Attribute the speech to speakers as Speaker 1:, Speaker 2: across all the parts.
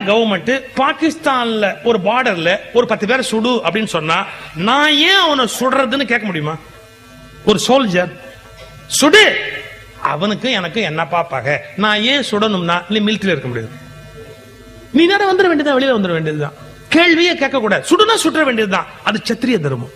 Speaker 1: Government பாகிஸ்தான்ல ஒரு பார்டர்ல ஒரு பத்து பேரை சுடு அப்படின்னு சொன்னா நான் ஏன் அவனை சுடுறதுன்னு கேட்க முடியுமா ஒரு சோல்ஜர் சுடு அவனுக்கு எனக்கு என்னப்பா பகை நான் ஏன் சுடணும்னா நீ மிலிட்டரியில் இருக்க முடியாது நீ நேரம் வந்துட வேண்டியதுதான் வெளியில வந்துட வேண்டியதுதான் கேள்வியே கேட்க கூடாது சுடுனா சுற்ற வேண்டியதுதான் அது சத்திரிய தர்மம்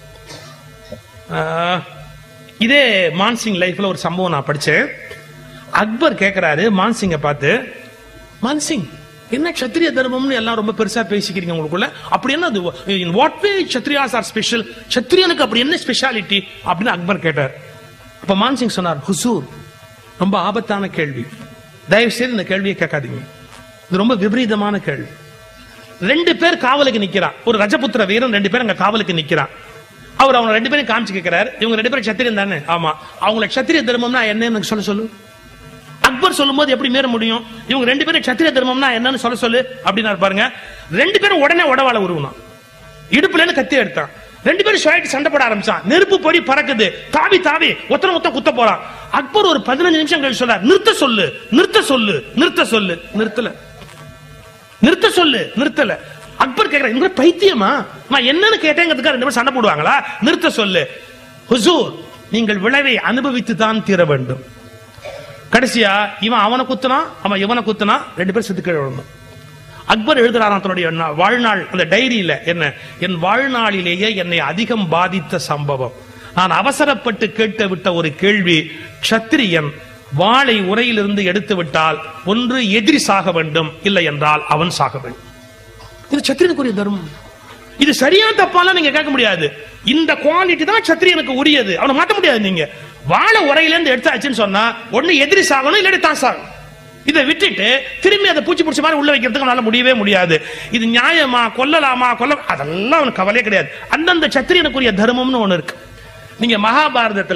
Speaker 1: ஆஹ், இதே மான்சிங் லைஃப்ல ஒரு சம்பவம் நான் படிச்சேன் அக்பர் கேக்குறாரு மான்சிங்க பார்த்து மான்சிங் என்ன சத்திரிய தர்மம்னு எல்லாம் ரொம்ப பெருசா பேசிக்கிறீங்க உங்களுக்குள்ள அப்படி என்ன அது in what way Kshatriyas are special சத்திரியனுக்கு அப்படி என்ன ஸ்பெஷாலிட்டி அப்படின்னு அக்பர் கேட்டார் அப்ப மான்சிங் சொன்னார் ஹுசூர் ரொம்ப ஆபத்தான கேள்வி தயவு செய்து இந்த கேள்வியை கேட்காதீங்க இது ரொம்ப விபரீதமான கேள்வி ரெண்டு பேர் காவலுக்கு நிக்கிறான் ஒரு ரஜபுத்திர வீரன் ரெண்டு பேர் அங்க காவலுக்கு நிக்கிறான் அவர் அவங்க ரெண்டு பேரும் காமிச்சு கேட்கிறார் இவங்க ரெண்டு பேரும் சத்திரியன் தானே ஆமா அவங்கள சத்திரிய தர்மம்னா என்னன்னு எனக்கு சொல்ல சொல்லு அக்பர் சொல்லும்போது எப்படி மீற முடியும் இவங்க ரெண்டு பேரும் சத்திரிய தர்மம்னா என்னன்னு சொல்ல சொல்லு அப்படின்னா பாருங்க ரெண்டு பேரும் உடனே உடவாள உருவணும் இடுப்புல இருந்து கத்தி எடுத்தான் ரெண்டு பேரும் ஷாயிட்டு சண்டை போட ஆரம்பிச்சான் நெருப்பு பொறி பறக்குது தாவி தாவி ஒத்தனை ஒத்த குத்த போறான் அக்பர் ஒரு பதினஞ்சு நிமிஷம் கழிச்சு சொல்றார் நிறுத்த சொல்லு நிறுத்த சொல்லு நிறுத்த சொல்லு நிறுத்தல நிறுத்த சொல்லு நிறுத்தல அக்பர் கேக்குறேன் இவங்க பைத்தியமா நான் என்னன்னு கேட்டேங்கிறதுக்கு ரெண்டு பேரும் சண்டை போடுவாங்களா நிறுத்த சொல்லு ஹுசூர் நீங்கள் விளைவை அனுபவித்து தான் தீர வேண்டும் கடைசியா இவன் அவனை குத்துனான் அவன் இவனை குத்துனான் ரெண்டு பேரும் செத்து கீழே விழுந்தோம் அக்பர் எழுதுறாராம் தன்னுடைய நா- வாழ்நாள் அந்த டைரியில என்ன என் வாழ்நாளிலேயே என்னை அதிகம் பாதித்த சம்பவம் நான் அவசரப்பட்டு கேட்டு விட்ட ஒரு கேள்வி க்ஷத்திரியன் வாளை உரையிலிருந்து எடுத்து விட்டால் ஒன்று எதிரி சாக வேண்டும் இல்லை என்றால் அவன் சாக வேண்டும் இது சத்திரியனுக்குரிய தர்மம் இது சரியா தப்பாலாம் நீங்க கேட்க முடியாது இந்த குவாலிட்டி தான் சத்திரியனுக்கு உரியது அவனை மாத்த முடியாது நீங்க வாழை உரையில இருந்து எடுத்தாச்சுன்னு சொன்னா ஒண்ணு எதிரி சாகணும் இல்லாட்டி தான் சாகணும் இதை விட்டுட்டு திரும்பி அதை பூச்சி பிடிச்ச மாதிரி உள்ள வைக்கிறதுக்கு அவனால முடியவே முடியாது இது நியாயமா கொல்லலாமா கொல்ல அதெல்லாம் அவனுக்கு கவலையே கிடையாது அந்தந்த சத்திரியனுக்குரிய தர்மம்னு ஒண்ணு இருக்கு நீங்க மகாபாரதத்துல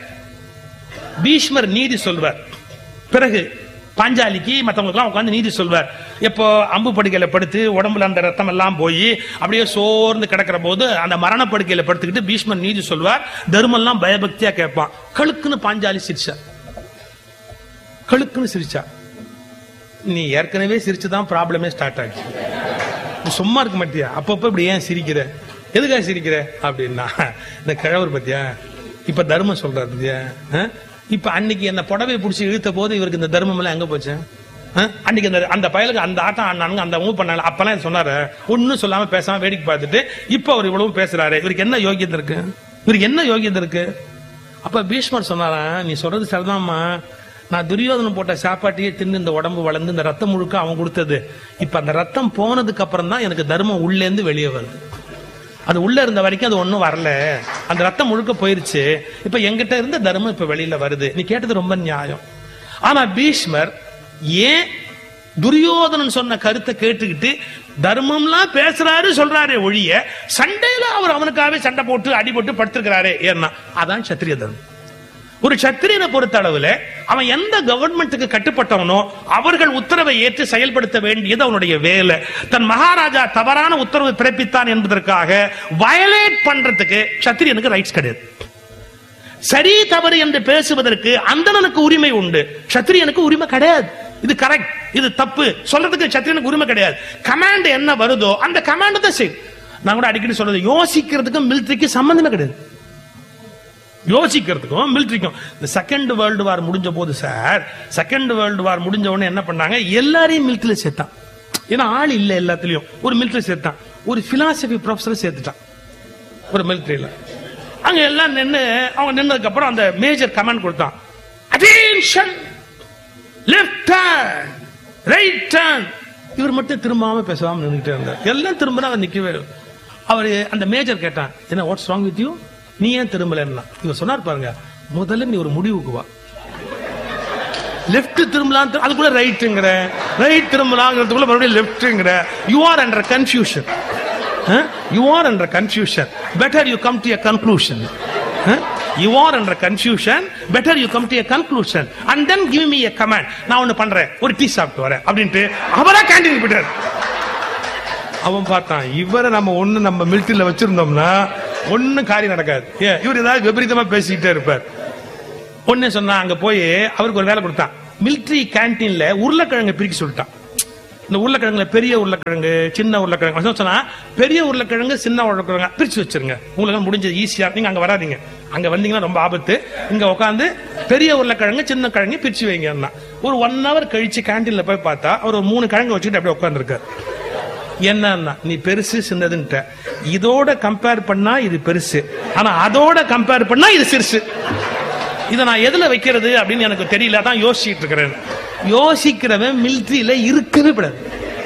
Speaker 1: பீஷ்மர் நீதி சொல்வார் பிறகு பாஞ்சாலிக்கு மத்தவங்களுக்குலாம் உட்கார்ந்து நீதி சொல்வார் எப்போ அம்பு படுக்கையில படுத்து உடம்புல அந்த ரத்தம் எல்லாம் போய் அப்படியே சோர்ந்து கிடக்கிற போது அந்த மரண படுக்கையில படுத்துக்கிட்டு பீஷ்மர் நீதி சொல்வார் தர்மெல்லாம் பயபக்தியா கேட்பான் கழுக்குன்னு பாஞ்சாலி சிரிச்சா கழுக்குன்னு சிரிச்சா நீ ஏற்கனவே சிரிச்சுதான் ப்ராப்ளமே ஸ்டார்ட் ஆச்சு நீ சும்மா இருக்க மாட்டியா அப்பப்ப இப்படி ஏன் சிரிக்கிற எதுக்காக சிரிக்கிற அப்படின்னா இந்த கிழவர் பத்தியா இப்ப தர்மம் சொல்றாரு பத்தியா ஆ? இப்ப அன்னைக்கு என்ன புடவை பிடிச்சி இழுத்த போது இவருக்கு இந்த தர்மம் எல்லாம் எங்க போச்சு ஆ? அன்னைக்கு அந்த அந்த பயலுக்கு அந்த ஆட்டம் ஆடினானுங்க அந்த மூவ் பண்ணாங்க அப்பெல்லாம் இது சொன்னாரு ஒன்னும் சொல்லாம பேசாம வேடிக்கை பார்த்துட்டு இப்ப அவர் இவ்வளவு பேசுறாரு இவருக்கு என்ன யோகியத்தை இருக்கு இவருக்கு என்ன யோகியத்தை இருக்கு அப்ப பீஷ்மர் சொன்னாராம் நீ சொல்றது சரிதாம்மா நான் துரியோதனம் போட்ட சாப்பாட்டையே தின்னு இந்த உடம்பு வளர்ந்து இந்த ரத்தம் முழுக்க அவன் கொடுத்தது இப்ப அந்த ரத்தம் போனதுக்கு அப்புறம் தான் எனக்கு தர்மம் உள்ளே இருந்து வெளியே வருது அது உள்ள இருந்த வரைக்கும் அது ஒண்ணும் வரல அந்த ரத்தம் முழுக்க போயிருச்சு இப்ப எங்கிட்ட இருந்த தர்மம் இப்ப வெளியில வருது நீ கேட்டது ரொம்ப நியாயம் ஆனா பீஷ்மர் ஏன் துரியோதனன் சொன்ன கருத்தை கேட்டுக்கிட்டு தர்மம்லாம் பேசுறாரு சொல்றாரே ஒழிய சண்டையில அவர் அவனுக்காகவே சண்டை போட்டு அடி போட்டு படுத்திருக்கிறாரே ஏன்னா அதான் சத்திரிய தர்மம் ஒரு சத்திரியனை பொறுத்த அளவுல அவன் எந்த கவர்மெண்ட்டுக்கு கட்டுப்பட்டவனோ அவர்கள் உத்தரவை ஏற்று செயல்படுத்த வேண்டியது அவனுடைய வேலை தன் மகாராஜா தவறான உத்தரவு பிறப்பித்தான் என்பதற்காக வயலேட் பண்றதுக்கு சத்திரியனுக்கு ரைட்ஸ் கிடையாது சரி தவறு என்று பேசுவதற்கு அந்தணனுக்கு உரிமை உண்டு சத்திரியனுக்கு உரிமை கிடையாது இது கரெக்ட் இது தப்பு சொல்றதுக்கு சத்திரியனுக்கு உரிமை கிடையாது கமாண்ட் என்ன வருதோ அந்த கமாண்ட் தான் செய் நான் கூட அடிக்கடி சொல்றது யோசிக்கிறதுக்கும் மிலிட்டரிக்கு சம்பந்தமே கிடையாது யோசிக்கிறதுக்கும் மிலிட்டரிக்கும் இந்த செகண்ட் வேர்ல்டு வார் முடிஞ்ச போது சார் செகண்ட் வேர்ல்டு வார் முடிஞ்ச உடனே என்ன பண்ணாங்க எல்லாரையும் மிலிட்டரியில் சேர்த்தான் ஏன்னா ஆள் இல்ல எல்லாத்துலயும் ஒரு மிலிட்டரி சேர்த்தான் ஒரு பிலாசபி ப்ரொஃபஸர் சேர்த்துட்டான் ஒரு மிலிட்டரியில அங்க எல்லாம் நின்னு அவங்க நின்னதுக்கு அப்புறம் அந்த மேஜர் கமாண்ட் கொடுத்தான் attention left turn right turn இவர் மட்டும் திரும்பாம பேசாம நின்றுட்டே இருந்தார் எல்லாம் திரும்பினா அவர் நிக்கவே இல்லை. அவரு அந்த மேஜர் கேட்டான் என்ன வாட்ஸ் ராங் வித் யூ நீ ஏன் திரும்பலன்னா இவர் சொன்னார் பாருங்க முதல்ல நீ ஒரு முடிவுக்கு வா லெஃப்ட் திரும்பலாம் அதுக்குள்ள ரைட்டுங்கிற ரைட் திரும்பலாங்கிறதுக்குள்ள மறுபடியும் லெஃப்ட்ங்கிற you are under confusion you are under confusion better you come to a conclusion you are under confusion better you come to a conclusion and then give me a comment நான் ஒன்னு பண்றேன் ஒரு tea சாப்பிட்டு வரேன் அப்படின்ட்டு அவரா canteen போயிட்டார் அவன் பார்த்தான் இவரை நம்ம ஒண்ணு நம்ம மிலிட்டரியில வச்சிருந்தோம்னா ஒண்ணும் காரியம் நடக்காது ஏன் இவர் ஏதாவது விபரீதமா பேசிக்கிட்டே இருப்பார் ஒண்ணு சொன்னா அங்க போய் அவருக்கு ஒரு வேலை கொடுத்தான் மிலிட்டரி கேண்டீன்ல உருளைக்கிழங்கு பிரிக்க சொல்லிட்டான் இந்த உருளைக்கிழங்குல பெரிய உருளைக்கிழங்கு சின்ன உருளைக்கிழங்கு அதான் சொன்னா பெரிய உருளைக்கிழங்கு சின்ன உருளைக்கிழங்கு பிரிச்சு வச்சிருங்க உங்களுக்கு முடிஞ்சது ஈஸியா நீங்க அங்க வராதீங்க அங்க வந்தீங்கன்னா ரொம்ப ஆபத்து இங்க உட்காந்து பெரிய உருளைக்கிழங்கு சின்ன கிழங்கு பிரிச்சு வைங்கன்னா ஒரு ஒன் ஹவர் கழிச்சு கேண்டீன்ல போய் பார்த்தா அவர் ஒரு மூணு கிழங்கு வச்சுட்டு அப்படியே உட்காந்துருக்காரு என்னன்னா நீ பெருசு சின்னதுன்ட்ட இதோட கம்பேர் பண்ணா இது பெருசு ஆனா அதோட கம்பேர் பண்ணா இது சிறுசு இதை நான் எதுல வைக்கிறது அப்படின்னு எனக்கு தெரியல தான் யோசிச்சுட்டு இருக்கிறேன் யோசிக்கிறவன் மிலிட்ரியில இருக்கவே கூடாது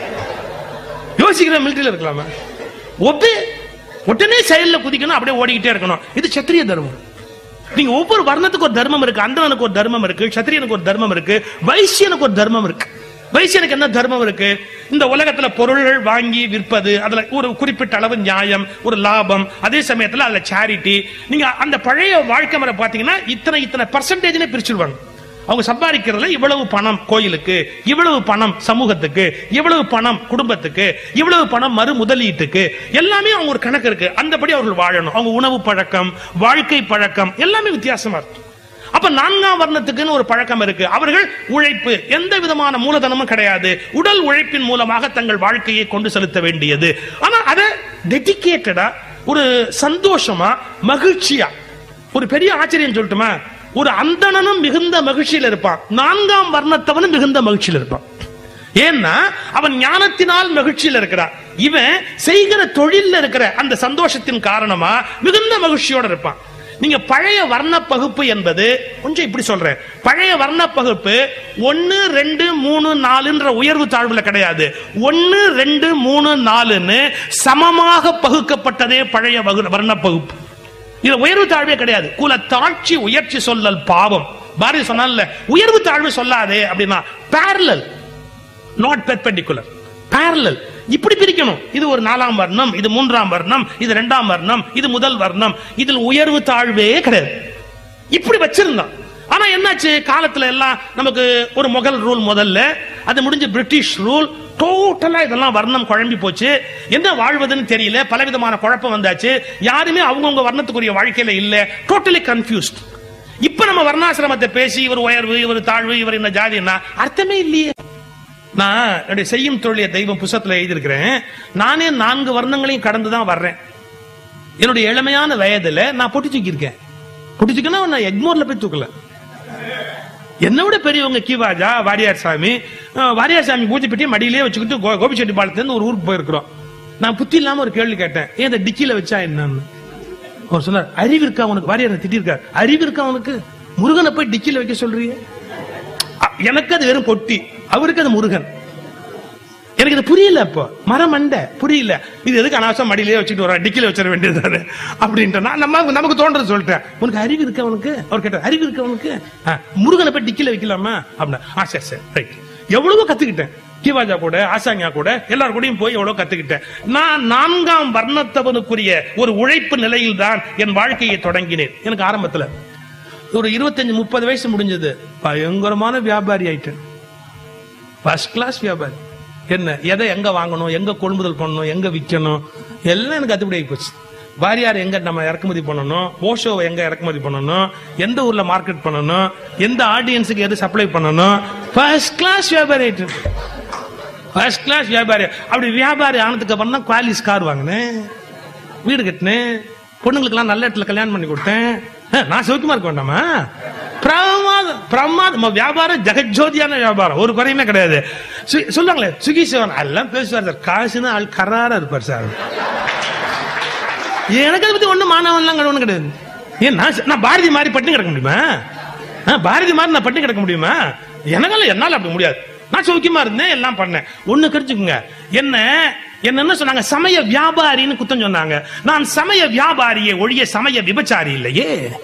Speaker 1: யோசிக்கிறவன் மிலிட்ரியில இருக்கலாமா ஒப்பே உடனே செயல்ல குதிக்கணும் அப்படியே ஓடிக்கிட்டே இருக்கணும் இது சத்திரிய தர்மம் நீங்க ஒவ்வொரு வர்ணத்துக்கு ஒரு தர்மம் இருக்கு அந்தவனுக்கு ஒரு தர்மம் இருக்கு சத்திரியனுக்கு ஒரு தர்மம் இருக்கு வைசியனுக்கு ஒரு தர்மம் இருக்கு வைசியனுக்கு என்ன தர்மம் இருக்கு இந்த உலகத்துல பொருள்கள் வாங்கி விற்பது அதுல ஒரு குறிப்பிட்ட அளவு நியாயம் ஒரு லாபம் அதே சமயத்துல அதுல சேரிட்டி நீங்க அந்த பழைய வாழ்க்கை முறை பாத்தீங்கன்னா இத்தனை இத்தனை பர்சன்டேஜ்னே பிரிச்சிருவாங்க அவங்க சம்பாதிக்கிறதுல இவ்வளவு பணம் கோயிலுக்கு இவ்வளவு பணம் சமூகத்துக்கு இவ்வளவு பணம் குடும்பத்துக்கு இவ்வளவு பணம் மறு முதலீட்டுக்கு எல்லாமே அவங்க ஒரு கணக்கு இருக்கு அந்தபடி அவர்கள் வாழணும் அவங்க உணவு பழக்கம் வாழ்க்கை பழக்கம் எல்லாமே வித்தியாசமா இருக்கு அப்ப நான்காம் வர்ணத்துக்குன்னு ஒரு பழக்கம் இருக்கு அவர்கள் உழைப்பு எந்த விதமான மூலதனமும் கிடையாது உடல் உழைப்பின் மூலமாக தங்கள் வாழ்க்கையை கொண்டு செலுத்த வேண்டியது ஆனா அதை டெடிகேட்டடா ஒரு சந்தோஷமா மகிழ்ச்சியா ஒரு பெரிய ஆச்சரியம் சொல்லட்டுமா ஒரு அந்தணனும் மிகுந்த மகிழ்ச்சியில் இருப்பான் நான்காம் வர்ணத்தவனும் மிகுந்த மகிழ்ச்சியில் இருப்பான் ஏன்னா அவன் ஞானத்தினால் மகிழ்ச்சியில் இருக்கிறான் இவன் செய்கிற தொழில்ல இருக்கிற அந்த சந்தோஷத்தின் காரணமா மிகுந்த மகிழ்ச்சியோட இருப்பான் நீங்க பழைய வர்ண பகுப்பு என்பது கொஞ்சம் இப்படி சொல்றேன் பழைய வர்ண பகுப்பு ஒன்னு ரெண்டு மூணு நாலுன்ற உயர்வு தாழ்வுல கிடையாது ஒன்னு ரெண்டு மூணு நாலுன்னு சமமாக பகுக்கப்பட்டதே பழைய வகு- வர்ண பகுப்பு இது உயர்வு தாழ்வே கிடையாது குல தாட்சி உயர்ச்சி சொல்லல் பாவம் பாரதி சொன்னால உயர்வு தாழ்வு சொல்லாதே அப்படின்னா parallel நாட் பெர்பெண்டிகுலர் parallel இப்படி பிரிக்கணும் இது ஒரு நாலாம் வர்ணம் இது மூன்றாம் வர்ணம் இது இரண்டாம் வர்ணம் இது முதல் வர்ணம் இதில் உயர்வு தாழ்வே கிடையாது இப்படி வச்சிருந்தான் ஆனா என்னாச்சு காலத்துல எல்லாம் நமக்கு ஒரு முகல் ரூல் முதல்ல அது முடிஞ்சு பிரிட்டிஷ் ரூல் டோட்டலா இதெல்லாம் வர்ணம் குழம்பி போச்சு என்ன வாழ்வதுன்னு தெரியல பலவிதமான குழப்பம் வந்தாச்சு யாருமே அவங்கவுங்க வர்ணத்துக்குரிய வாழ்க்கையில இல்ல டோட்டலி கன்ஃபியூஸ்ட் இப்ப நம்ம வர்ணாசிரமத்தை பேசி இவர் உயர்வு இவர் தாழ்வு இவர் இந்த ஜாதின்னா அர்த்தமே இல்லையே நான் என்னுடைய செய்யும் தொழிலை தெய்வம் புஸ்தகத்துல எழுதியிருக்கிறேன் நானே நான்கு வர்ணங்களையும் கடந்து தான் வர்றேன் என்னுடைய இளமையான வயதுல நான் பொட்டி தூக்கியிருக்கேன் பொட்டி தூக்கினா நான் எக்மோர்ல போய் தூக்கல என்னை விட பெரியவங்க கீவாஜா வாரியார் சாமி அஹ், வாரியார் சாமி பூஜை பெட்டி மடியிலே வச்சுக்கிட்டு கோ- கோபிச்செட்டிப்பாளையத்துல ஒரு ஊருக்கு போயிருக்கிறோம் நான் புத்தி இல்லாம ஒரு கேள்வி கேட்டேன் ஏன் இந்த டிக்கில வச்சா என்னன்னு அவர் சொன்னார் அறிவு இருக்கா உனக்கு வாரியார் திட்டிருக்கார் அறிவு இருக்கா உனக்கு முருகனை போய் டிக்கில வைக்க சொல்றீங்க அ- எனக்கு அது வெறும் பொட்டி அவருக்கு அது முருகன் எனக்கு இது புரியல இப்போ மரமண்டை புரியல இது எதுக்கு அனாவசம் மடியிலே வச்சுட்டு வர டிக்கில வச்சிட வேண்டியது அப்படின்ட்டு நான் நம்ம நமக்கு தோன்றது சொல்லிட்டேன் உனக்கு அறிவு இருக்கு அவனுக்கு அவர் கேட்டார் அறிவு இருக்கு அவனுக்கு ஆ, முருகனை போய் டிக்கில வைக்கலாமா அப்படின்னா ஆ சரி சரி ரைட் எவ்வளவோ கத்துக்கிட்டேன் கிவாஜா கூட ஆசாங்கியா கூட எல்லாரும் கூடயும் போய் எவ்வளவு கத்துக்கிட்டேன் நான் நான்காம் வர்ணத்தவனுக்குரிய ஒரு உழைப்பு நிலையில் தான் என் வாழ்க்கையை தொடங்கினேன் எனக்கு ஆரம்பத்துல ஒரு இருபத்தஞ்சு முப்பது வயசு முடிஞ்சது பயங்கரமான வியாபாரி ஆயிட்டேன் ஃபர்ஸ்ட் கிளாஸ் வியாபாரி என்ன எதை எங்க வாங்கணும் எங்க கொள்முதல் பண்ணணும் எங்க விற்கணும் எல்லாம் எனக்கு கத்துப்படி ஆகி போச்சு வாரியார் எங்க நம்ம இறக்குமதி பண்ணணும் ஓஷோவை எங்க இறக்குமதி பண்ணணும் எந்த ஊர்ல மார்க்கெட் பண்ணணும் எந்த ஆடியன்ஸுக்கு எது சப்ளை பண்ணணும் ஃபர்ஸ்ட் கிளாஸ் வியாபாரி ஆயிட்டு ஃபர்ஸ்ட் கிளாஸ் வியாபாரி அப்படி வியாபாரி ஆனதுக்கு அப்புறம் தான் குவாலிஸ் கார் வாங்கினேன் வீடு கட்டினேன் பொண்ணுங்களுக்கெல்லாம் நல்ல இடத்துல கல்யாணம் பண்ணி கொடுத்தேன் அஹ், நான் சௌக்கியமா இருக்க வேண்டாமா பிரமாதம் பிரமாதம் நம்ம வியாபாரம் ஜெகஜோதியான வியாபாரம் ஒரு குறையுமே கிடையாது சு- சொல்லுவாங்களே சுகி சிவன் எல்லாம் பேசுவார் சார் காசுன்னு ஆள் கராரா இருப்பார் சார் எனக்கு அதை பத்தி ஒண்ணும் மாணவன்லாம் ஒண்ணும் கிடையாது ஏன் நான் ச- நான் பாரதி மாதிரி பட்டினி கிடக்க முடியுமா ஆ, பாரதி மாதிரி நான் பட்டினி கிடக்க முடியுமா என்னால என்னால அப்படி முடியாது நான் சௌக்கியமா இருந்தேன் எல்லாம் பண்ணேன் ஒண்ணு கிடைச்சுக்குங்க என்ன என்ன என்ன சொன்னாங்க சமய வியாபாரின்னு குத்தம் சொன்னாங்க நான் சமய வியாபாரியே ஒழிய சமய விபச்சாரி இல்லையே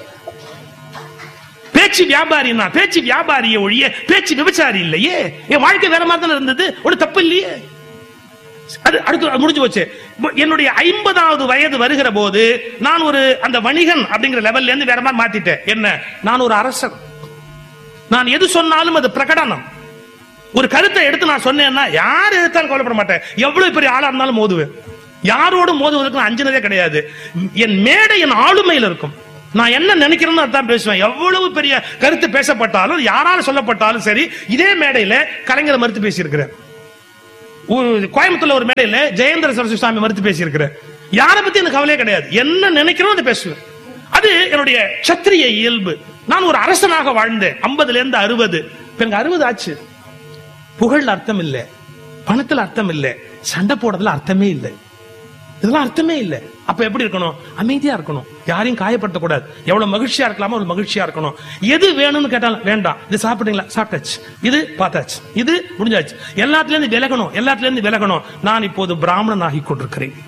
Speaker 1: பேச்சு வியாபாரி நான் பேச்சு வியாபாரியே ஒழிய பேச்சு விபச்சாரி இல்லையே என் வாழ்க்கை வேற மாதிரி தானே இருந்தது ஒரு தப்பு இல்லையே அது அடுத்து அது முடிஞ்சு போச்சு மு- என்னுடைய ஐம்பதாவது வயது வருகிற போது நான் ஒரு அந்த வணிகன் அப்படிங்கிற லெவல்ல இருந்து வேற மாதிரி மாத்திட்டேன் என்ன நான் ஒரு அரசன் நான் எது சொன்னாலும் அது பிரகடனம் ஒரு கருத்தை எடுத்து நான் சொன்னேன்னா யார் எடுத்தாலும் கவலைப்பட மாட்டேன் எவ்வளவு பெரிய ஆளா இருந்தாலும் மோதுவேன் யாரோடு மோதுவதற்கு நான் அஞ்சினதே கிடையாது என் மேடை என் ஆளுமையில் இருக்கும் நான் என்ன நினைக்கிறேன்னு அதான் பேசுவேன் எவ்வளவு பெரிய கருத்து பேசப்பட்டாலும் யாரால சொல்லப்பட்டாலும் சரி இதே மேடையில கலைஞரை மறுத்து பேசியிருக்கிறேன் ஒரு- கோயம்புத்தூர்ல ஒரு மேடையில ஜெயேந்திர சரஸ்வதி சுவாமி மறுத்து பேசியிருக்கிறேன் யாரை பத்தி எனக்கு கவலையே கிடையாது என்ன நினைக்கிறோம் அதை பேசுவேன் அது என்னுடைய சத்திரிய இயல்பு நான் ஒரு அரசனாக வாழ்ந்தேன் ஐம்பதுல இருந்து அறுபது இப்ப எனக்கு அறுபது ஆச்சு புகழ்ல அர்த்தம் இல்ல பணத்துல அர்த்தம் இல்ல சண்டை போடுறதுல அர்த்தமே இல்லை இதெல்லாம் அர்த்தமே இல்ல அப்ப எப்படி இருக்கணும் அமைதியா இருக்கணும் யாரையும் காயப்படுத்த கூடாது எவ்வளவு மகிழ்ச்சியா இருக்கலாமோ அவ்வளவு மகிழ்ச்சியா இருக்கணும் எது வேணும்னு கேட்டாலும் வேண்டாம் இது சாப்பிட்டீங்களா சாப்பிட்டாச்சு இது பார்த்தாச்சு இது முடிஞ்சாச்சு எல்லாத்துல இருந்து விலகணும் எல்லாத்துல இருந்து விலகணும் நான் இப்போது பிராமணன் ஆகி கொண்டிருக்கிறேன்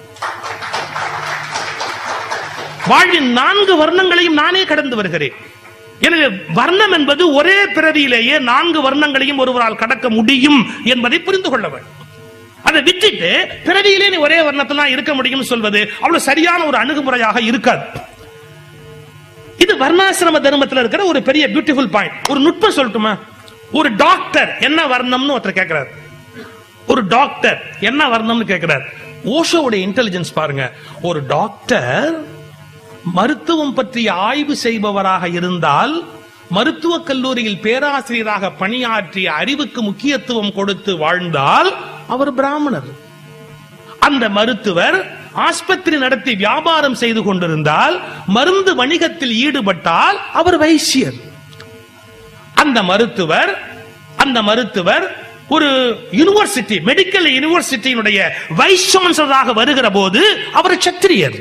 Speaker 1: வாழ்வின் நான்கு வர்ணங்களையும் நானே கடந்து வருகிறேன் எனவே வர்ணம் என்பது ஒரே பிறவியிலேயே நான்கு வர்ணங்களையும் ஒருவரால் கடக்க முடியும் என்பதை புரிந்து கொள்ள வேண்டும் அதை விட்டுட்டு பிறவியிலே நீ ஒரே வர்ணத்தெல்லாம் இருக்க முடியும் சொல்வது அவ்வளவு சரியான ஒரு அணுகுமுறையாக இருக்காது இது வர்ணாசிரம தர்மத்துல இருக்கிற ஒரு பெரிய பியூட்டிஃபுல் பாயிண்ட் ஒரு நுட்பம் சொல்லட்டுமா ஒரு டாக்டர் என்ன வர்ணம்னு ஒருத்தர் கேட்கிறார் ஒரு டாக்டர் என்ன வர்ணம்னு கேட்கிறார் ஓஷோவுடைய இன்டெலிஜென்ஸ் பாருங்க ஒரு டாக்டர் மருத்துவம் பற்றி ஆய்வு செய்பவராக இருந்தால் மருத்துவக் கல்லூரியில் பேராசிரியராக பணியாற்றி அறிவுக்கு முக்கியத்துவம் கொடுத்து வாழ்ந்தால் அவர் பிராமணர் அந்த மருத்துவர் ஆஸ்பத்திரி நடத்தி வியாபாரம் செய்து கொண்டிருந்தால் மருந்து வணிகத்தில் ஈடுபட்டால் அவர் வைசியர் அந்த மருத்துவர் அந்த மருத்துவர் ஒரு யூனிவர்சிட்டி மெடிக்கல் யூனிவர்சிட்டியினுடைய வைஸ் சான்சலராக வருகிற போது அவர் சத்திரியர்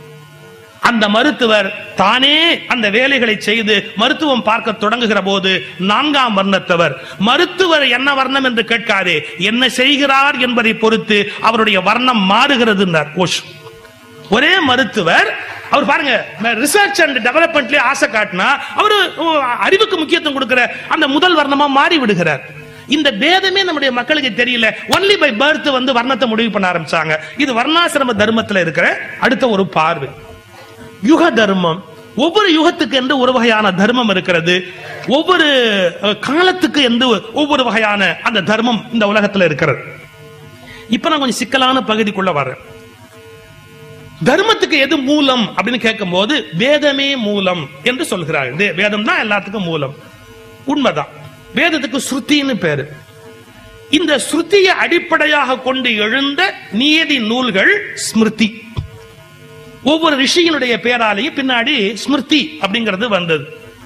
Speaker 1: அந்த மருத்துவர் தானே அந்த வேலைகளை செய்து மருத்துவம் பார்க்க தொடங்குகிற போது நான்காம் வர்ணத்தவர் மருத்துவர் என்ன வர்ணம் என்று கேட்காதே என்ன செய்கிறார் என்பதை பொறுத்து அவருடைய வர்ணம் மாறுகிறது ஓஷ் ஒரே மருத்துவர் அவர் பாருங்க ரிசர்ச் அண்ட் டெவலப்மெண்ட்லயே ஆசை காட்டினா அவரு ஓ, அறிவுக்கு முக்கியத்துவம் கொடுக்கிற அந்த முதல் வர்ணமா மாறி விடுகிறார் இந்த பேதமே நம்முடைய மக்களுக்கு தெரியல ஒன்லி பை பர்த் வந்து வர்ணத்தை முடிவு பண்ண ஆரம்பிச்சாங்க இது வர்ணாசிரம தர்மத்துல இருக்கிற அடுத்த ஒரு பார்வை யுக தர்மம் ஒவ்வொரு யுகத்துக்கு என்று ஒரு வகையான தர்மம் இருக்கிறது ஒவ்வொரு அஹ், காலத்துக்கு என்று ஒவ்வொரு வகையான அந்த தர்மம் இந்த உலகத்துல இருக்கிறது இப்ப நான் கொஞ்சம் சிக்கலான பகுதிக்குள்ள வரேன் தர்மத்துக்கு எது மூலம் அப்படின்னு கேட்கும்போது வேதமே மூலம் என்று சொல்கிறார்கள் தே- வேதம் தான் எல்லாத்துக்கும் மூலம் உண்மைதான் வேதத்துக்கு ஸ்ருதின்னு பேரு இந்த ஸ்ருதியை அடிப்படையாக கொண்டு எழுந்த நியதி நூல்கள் ஸ்மிருதி ஒவ்வொரு ரிஷியினுடைய பேராலையும் பின்னாடி ஸ்மிருதி அப்படிங்கிறது வந்தது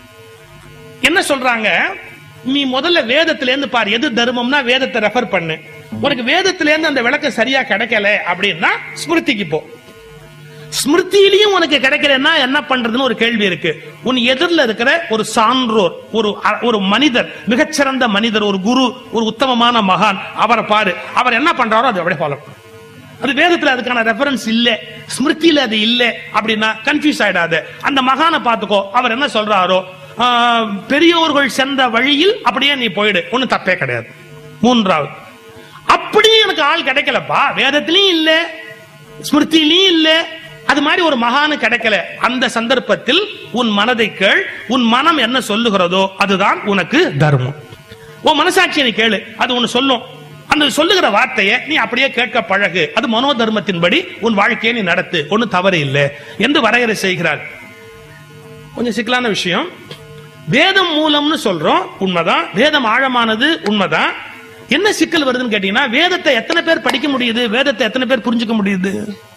Speaker 1: என்ன சொல்றாங்க நீ முதல்ல வேதத்துல இருந்து பாரு எது தர்மம்னா வேதத்தை ரெஃபர் பண்ணு உனக்கு வேதத்துல இருந்து அந்த விளக்கம் சரியா கிடைக்கல அப்படின்னா ஸ்மிருதிக்கு போ ஸ்மிருதியிலையும் உனக்கு கிடைக்கலன்னா என்ன பண்றதுன்னு ஒரு கேள்வி இருக்கு உன் எதிரில் இருக்கிற ஒரு சான்றோர் ஒரு அ- ஒரு மனிதர் மிகச்சிறந்த மனிதர் ஒரு குரு ஒரு உத்தமமான மகான் அவரை பாரு அவர் என்ன பண்றாரோ அதை அப்படியே ஃபாலோ பண்ணு அது வேதத்துல அதுக்கான ரெஃபரன்ஸ் இல்ல ஸ்மிருதியில அது இல்ல அப்படின்னா கன்ஃபியூஸ் ஆயிடாத அந்த மகானை பார்த்துக்கோ அவர் என்ன சொல்றாரோ ஆஹ், பெரியோர்கள் சென்ற வழியில் அப்படியே நீ போயிடு ஒண்ணும் தப்பே கிடையாது மூன்றாவது அப்படியே எனக்கு ஆள் கிடைக்கலப்பா வேதத்திலயும் இல்ல ஸ்மிருதியிலையும் இல்ல அது மாதிரி ஒரு மகானு கிடைக்கல அந்த சந்தர்ப்பத்தில் உன் மனதை கேள் உன் மனம் என்ன சொல்லுகிறதோ அதுதான் உனக்கு தர்மம் உன் மனசாட்சியை நீ கேளு அது ஒன்னு சொல்லும் அந்த சொல்லுகிற வார்த்தையை நீ அப்படியே கேட்க பழகு அது மனோ தர்மத்தின்படி உன் வாழ்க்கையை நீ நடத்து ஒன்னு தவறு இல்லை என்று வரையறை செய்கிறார் கொஞ்சம் சிக்கலான விஷயம் வேதம் மூலம்னு சொல்றோம் உண்மைதான் வேதம் ஆழமானது உண்மைதான் என்ன சிக்கல் வருதுன்னு கேட்டீங்கன்னா வேதத்தை எத்தனை பேர் படிக்க முடியுது வேதத்தை எத்தனை பேர் புரிஞ்சுக்க முடியுது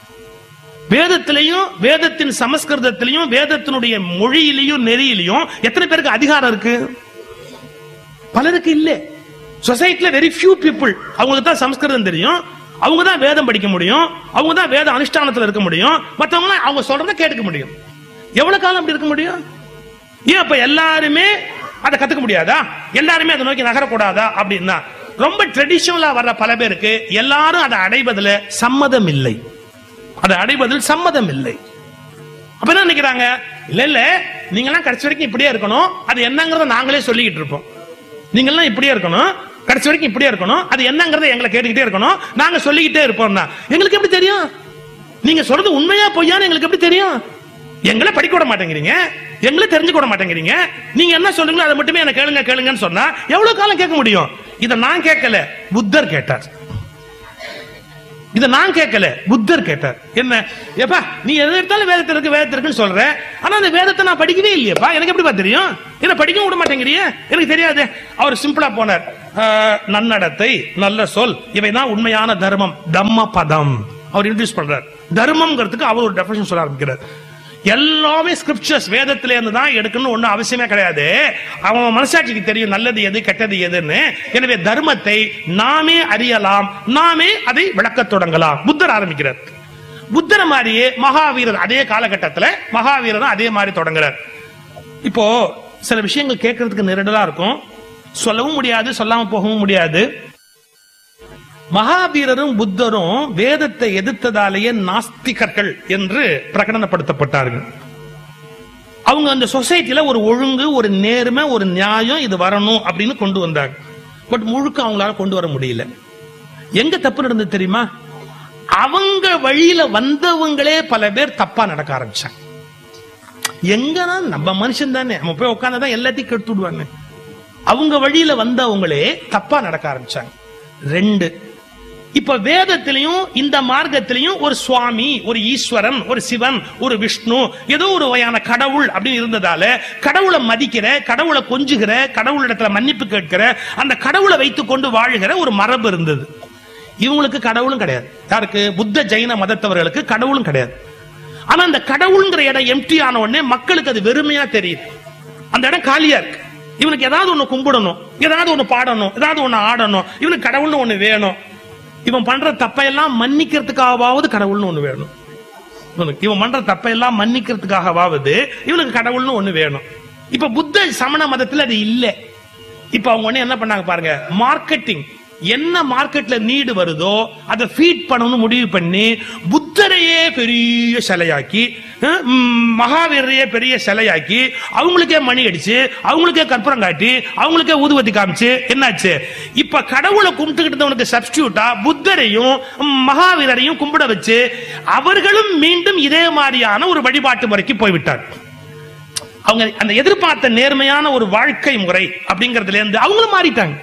Speaker 1: வேதத்திலையும் வேதத்தின் சமஸ்கிருதத்திலையும் வேதத்தினுடைய மொழியிலையும் நெறியிலையும் எத்தனை பேருக்கு அதிகாரம் இருக்கு பலருக்கு இல்ல சொசைட்டில வெரி ஃபியூ பீப்புள் அவங்களுக்கு தான் சமஸ்கிருதம் தெரியும் அவங்க தான் வேதம் படிக்க முடியும் அவங்க தான் வேத அனுஷ்டானத்துல இருக்க முடியும் மத்தவங்க அவங்க சொல்றத கேட்டுக்க முடியும் எவ்வளவு காலம் அப்படி இருக்க முடியும் ஏன் அப்ப எல்லாருமே அதை கத்துக்க முடியாதா எல்லாருமே அதை நோக்கி நகரக்கூடாதா அப்படின்னா ரொம்ப ட்ரெடிஷனலா வர்ற பல பேருக்கு எல்லாரும் அதை அடைவதில் சம்மதம் இல்லை அதை அடைவதில் சம்மதம் இல்லை அப்ப என்ன நினைக்கிறாங்க இல்ல இல்ல நீங்க எல்லாம் கடைசி வரைக்கும் இப்படியே இருக்கணும் அது என்னங்கறத நாங்களே சொல்லிக்கிட்டு இருப்போம் நீங்க எல்லாம் இப்படியே இருக்கணும் கடைசி வரைக்கும் இப்படியே இருக்கணும் அது என்னங்கறத எங்களை கேட்டுக்கிட்டே இருக்கணும் நாங்க சொல்லிக்கிட்டே இருப்போம் தான் எங்களுக்கு எப்படி தெரியும் நீங்க சொல்றது உண்மையா பொய்யான்னு எங்களுக்கு எப்படி தெரியும் எங்களை படிக்க விட மாட்டேங்கிறீங்க எங்களை தெரிஞ்சுக்க விட மாட்டேங்கிறீங்க நீங்க என்ன சொல்றீங்களோ அதை மட்டுமே எனக்கு கேளுங்க கேளுங்கன்னு சொன்னா எவ்வளவு காலம் கேட்க முடியும் இதை நான் கேட்கல புத்தர் கேட்டார் இத நான் கேட்கல புத்தர் கேட்டார் என்ன ஏப்பா நீ எது எடுத்தாலும் வேதத்துல இருக்கு வேதத்துல இருக்குன்னு சொல்ற ஆனா அந்த வேதத்தை நான் படிக்கவே இல்லையேப்பா எனக்கு எப்படிப்பா தெரியும் என்ன படிக்கவும் விட மாட்டேங்கிறியே எனக்கு தெரியாது அவர் சிம்பிளா போனார் ஆஹ், நன்னடத்தை நல்ல சொல் இவைதான் உண்மையான தர்மம் தம்ம பதம் அவர் இன்ட்ரடியூஸ் பண்றார் தர்மம்ங்கிறதுக்கு அவர் ஒரு டெஃபினேஷன் சொல்ல ஆரம்பிக்கிறார் எல்லாமே ஸ்கிரிப்சர்ஸ் வேதத்திலே இருந்து தான் எடுக்கணும்னு ஒண்ணும் அவசியமே கிடையாது அவன் மனசாட்சிக்கு தெரியும் நல்லது எது கெட்டது எதுன்னு எனவே தர்மத்தை நாமே அறியலாம் நாமே அதை விளக்கத் தொடங்கலாம் புத்தர் ஆரம்பிக்கிறார் புத்தர மாதிரியே மகாவீரர் அதே காலகட்டத்துல மகாவீரரும் அதே மாதிரி தொடங்குறார் இப்போ சில விஷயங்கள் கேட்கறதுக்கு நெருடலா இருக்கும் சொல்லவும் முடியாது சொல்லாம போகவும் முடியாது மகாவீரரும் புத்தரும் வேதத்தை எதிர்த்ததாலேயே நாஸ்திகர்கள் என்று பிரகடனப்படுத்தப்பட்டார்கள் அவங்க அந்த சொசைட்டில ஒரு ஒழுங்கு ஒரு நேர்மை ஒரு நியாயம் இது வரணும் அப்படின்னு கொண்டு வந்தாங்க பட் முழுக்க அவங்களால கொண்டு வர முடியல எங்க தப்பு நடந்தது தெரியுமா அவங்க வழியில வந்தவங்களே பல பேர் தப்பா நடக்க ஆரம்பிச்சாங்க எங்கன்னா நம்ம மனுஷன் தானே நம்ம போய் உட்கார்ந்தாதான் எல்லாத்தையும் கெடுத்து விடுவாங்க அவங்க வழியில வந்தவங்களே தப்பா நடக்க ஆரம்பிச்சாங்க ரெண்டு இப்ப வேதத்திலையும் இந்த மார்க்கத்திலையும் ஒரு சுவாமி ஒரு ஈஸ்வரன் ஒரு சிவன் ஒரு விஷ்ணு ஏதோ ஒரு வகையான கடவுள் அப்படின்னு இருந்ததால கடவுளை மதிக்கிற கடவுளை கொஞ்சுகிற கடவுளிடத்துல மன்னிப்பு கேட்கிற அந்த கடவுளை வைத்துக் கொண்டு வாழுகிற ஒரு மரபு இருந்தது இவங்களுக்கு கடவுளும் கிடையாது யாருக்கு புத்த ஜெயின மதத்தவர்களுக்கு கடவுளும் கிடையாது ஆனா அந்த கடவுள்ங்கிற இடம் எம்டி ஆன உடனே மக்களுக்கு அது வெறுமையா தெரியுது அந்த இடம் காலியா இருக்கு இவனுக்கு ஏதாவது ஒண்ணு கும்பிடணும் ஏதாவது ஒண்ணு பாடணும் ஏதாவது ஒண்ணு ஆடணும் இவனுக்கு கடவுள்னு ஒண்ணு வேணும் இவன் பண்ற தப்பையெல்லாம் மன்னிக்கிறதுக்காகவாவது கடவுள்னு ஒண்ணு வேணும் இவனுக்கு இவன் பண்ற தப்பையெல்லாம் மன்னிக்கிறதுக்காகவாவது இவனுக்கு கடவுள்னு ஒண்ணு வேணும் இப்ப புத்த சமண மதத்துல அது இல்ல இப்ப அவங்க உடனே என்ன பண்ணாங்க பாருங்க மார்க்கெட்டிங் என்ன மார்க்கெட்ல நீடு வருதோ அதை ஃபீட் பண்ணணும்னு முடிவு பண்ணி புத்தரையே பெரிய சிலையாக்கி அஹ், ம், மகாவீரரையே பெரிய சிலையாக்கி அவங்களுக்கே மணி அடிச்சு அவங்களுக்கே கற்பூரம் காட்டி அவங்களுக்கே ஊதுவத்தி காமிச்சு என்னாச்சு இப்ப கடவுளை கும்பிட்டுக்கிட்டவனுக்கு சப்ஸ்டியூட்டா புத்தரையும் ம், மகாவீரரையும் கும்பிட வச்சு அவர்களும் மீண்டும் இதே மாதிரியான ஒரு வழிபாட்டு முறைக்கு போய்விட்டார் அவங்க அந்த எதிர்பார்த்த நேர்மையான ஒரு வாழ்க்கை முறை அப்படிங்கறதுல இருந்து அவங்களும் மாறிட்டாங்க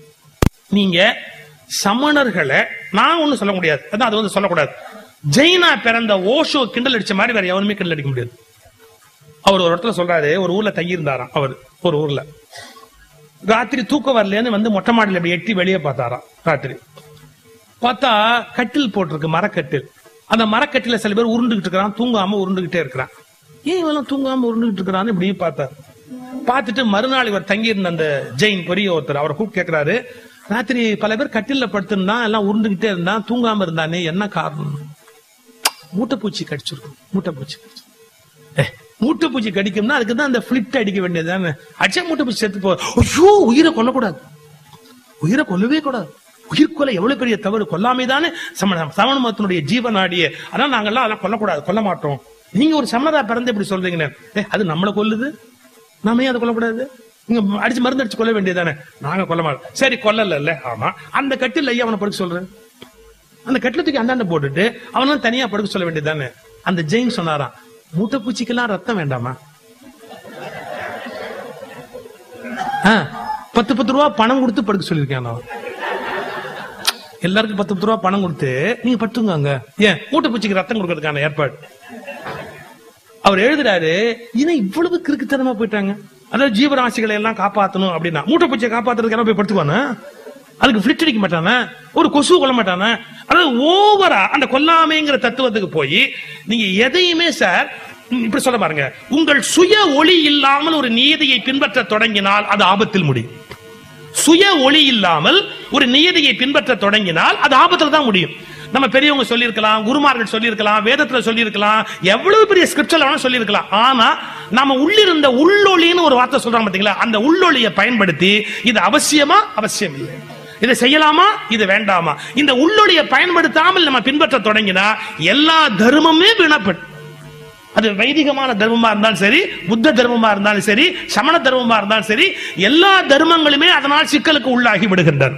Speaker 1: நீங்க சமணர்களை நான் ஒண்ணும் சொல்ல முடியாது அதான் அது வந்து சொல்லக்கூடாது ஜெயினா பிறந்த ஓஷோ கிண்டல் அடிச்ச மாதிரி வேற எவனுமே கிண்டல் அடிக்க முடியாது அவர் ஒரு இடத்துல சொல்றாரு ஒரு ஊர்ல தங்கியிருந்தாராம் அவர் ஒரு ஊர்ல ராத்திரி தூக்கம் வரலன்னு வந்து மொட்டை மாடியில் இப்படி எட்டி வெளியே பார்த்தாராம் ராத்திரி பார்த்தா கட்டில் போட்டிருக்கு மரக்கட்டில் அந்த மரக்கட்டில சில பேர் உருண்டுகிட்டு இருக்கிறான் தூங்காம உருண்டுகிட்டே இருக்கிறான் ஏன் இவெல்லாம் தூங்காம உருண்டுகிட்டு இருக்கிறான்னு இப்படி பார்த்தார் பார்த்துட்டு மறுநாள் இவர் தங்கியிருந்த அந்த ஜெயின் பெரிய ஒருத்தர் அவரை கூப்பிட்டு கேட்கிறாரு ராத்திரி பல பேர் கட்டில்ல படுத்திருந்தான் எல்லாம் உருண்டுகிட்டே இருந்தான் தூங்காம இருந்தானே என்ன காரணம் மூட்டைப்பூச்சி கடிச்சிருக்கும் மூட்டைப்பூச்சி கடிச்சிருக்கும் ஏய், மூட்டைப்பூச்சி கடிக்கும்னா அதுக்கு தான் அந்த பிளிட் அடிக்க வேண்டியதுதானே அடிச்சா மூட்டைப்பூச்சி செத்து போ ஐயோ உயிரை கொல்லக்கூடாது உயிரை கொல்லவே கூடாது உயிர் கொலை எவ்வளவு பெரிய தவறு கொல்லாமே தானே சமண சமண மதத்தினுடைய ஜீவனாடியே ஆனா நாங்கெல்லாம் அதெல்லாம் கொல்லக்கூடாது கொல்ல மாட்டோம் நீங்க ஒரு சமணதா பிறந்து இப்படி சொல்றீங்கன்னு ஏ அது நம்மளை கொல்லுது நாம ஏன் அதை கொல்லக்கூடாது நீங்க அடிச்சு மருந்து அடிச்சு கொல்ல வேண்டியதானே நாங்க கொல்ல மாட்டோம் சரி கொல்லல ஆமா அந்த கட்டில் ஐயா அவனை படுக்க சொல்றேன் அந்த கட்டிலத்துக்கு அந்தாண்ட போட்டுட்டு அவனும் தனியா படுக்க சொல்ல வேண்டியதானே அந்த ஜெயின் சொன்னாராம் மூட்டை பூச்சிக்கெல்லாம் ரத்தம் வேண்டாமா ஆ, பத்து பத்து ரூபா பணம் கொடுத்து படுக்க சொல்லியிருக்கேன் நான் எல்லாருக்கும் பத்து பத்து ரூபா பணம் கொடுத்து நீங்க பட்டுங்க அங்க ஏன் மூட்டை பூச்சிக்கு ரத்தம் கொடுக்கறதுக்கான ஏற்பாடு அவர் எழுதுறாரு இன்னும் இவ்வளவு கிறுக்குத்தனமா போயிட்டாங்க அதாவது ஜீவராசிகளை எல்லாம் காப்பாத்தணும் அப்படின்னா மூட்டை பூச்சியை காப்பாத்துறதுக்கு எல்லாம் போய் படுத்துக்குவானா அதுக்கு ஃபிளிட் அடிக்க மாட்டானே ஒரு கொசு கொல்ல மாட்டானே அதாவது ஓவரா அந்த கொல்லாமைங்கிற தத்துவத்துக்கு போய் நீங்க எதையுமே சார் ம், இப்படி சொல்ல பாருங்க உங்கள் சுய ஒளி இல்லாமல் ஒரு நீதியை பின்பற்ற தொடங்கினால் அது ஆபத்தில் முடியும் சுய ஒளி இல்லாமல் ஒரு நியதியை பின்பற்ற தொடங்கினால் அது ஆபத்துல தான் முடியும் நம்ம பெரியவங்க சொல்லியிருக்கலாம் குருமார்கள் சொல்லியிருக்கலாம் வேதத்துல சொல்லியிருக்கலாம் எவ்வளவு பெரிய ஸ்கிரிப்சர் வேணா சொல்லியிருக்கலாம் ஆனா நாம உள்ளிருந்த உள்ளொளின்னு ஒரு வார்த்தை சொல்றாங்க பாத்தீங்களா அந்த உள்ளொளியை பயன்படுத்தி இது அவசியமா அவசியம் இல்லை இதை செய்யலாமா இது வேண்டாமா இந்த உள்ளொளியை பயன்படுத்தாமல் நம்ம பின்பற்ற தொடங்கினா எல்லா தர்மமே வீணப்படும் அது வைதிகமான தர்மமா இருந்தாலும் சரி புத்த தர்மமா இருந்தாலும் சரி சமண தர்மமா இருந்தாலும் சரி எல்லா தர்மங்களுமே அதனால் சிக்கலுக்கு உள்ளாகி விடுகின்றன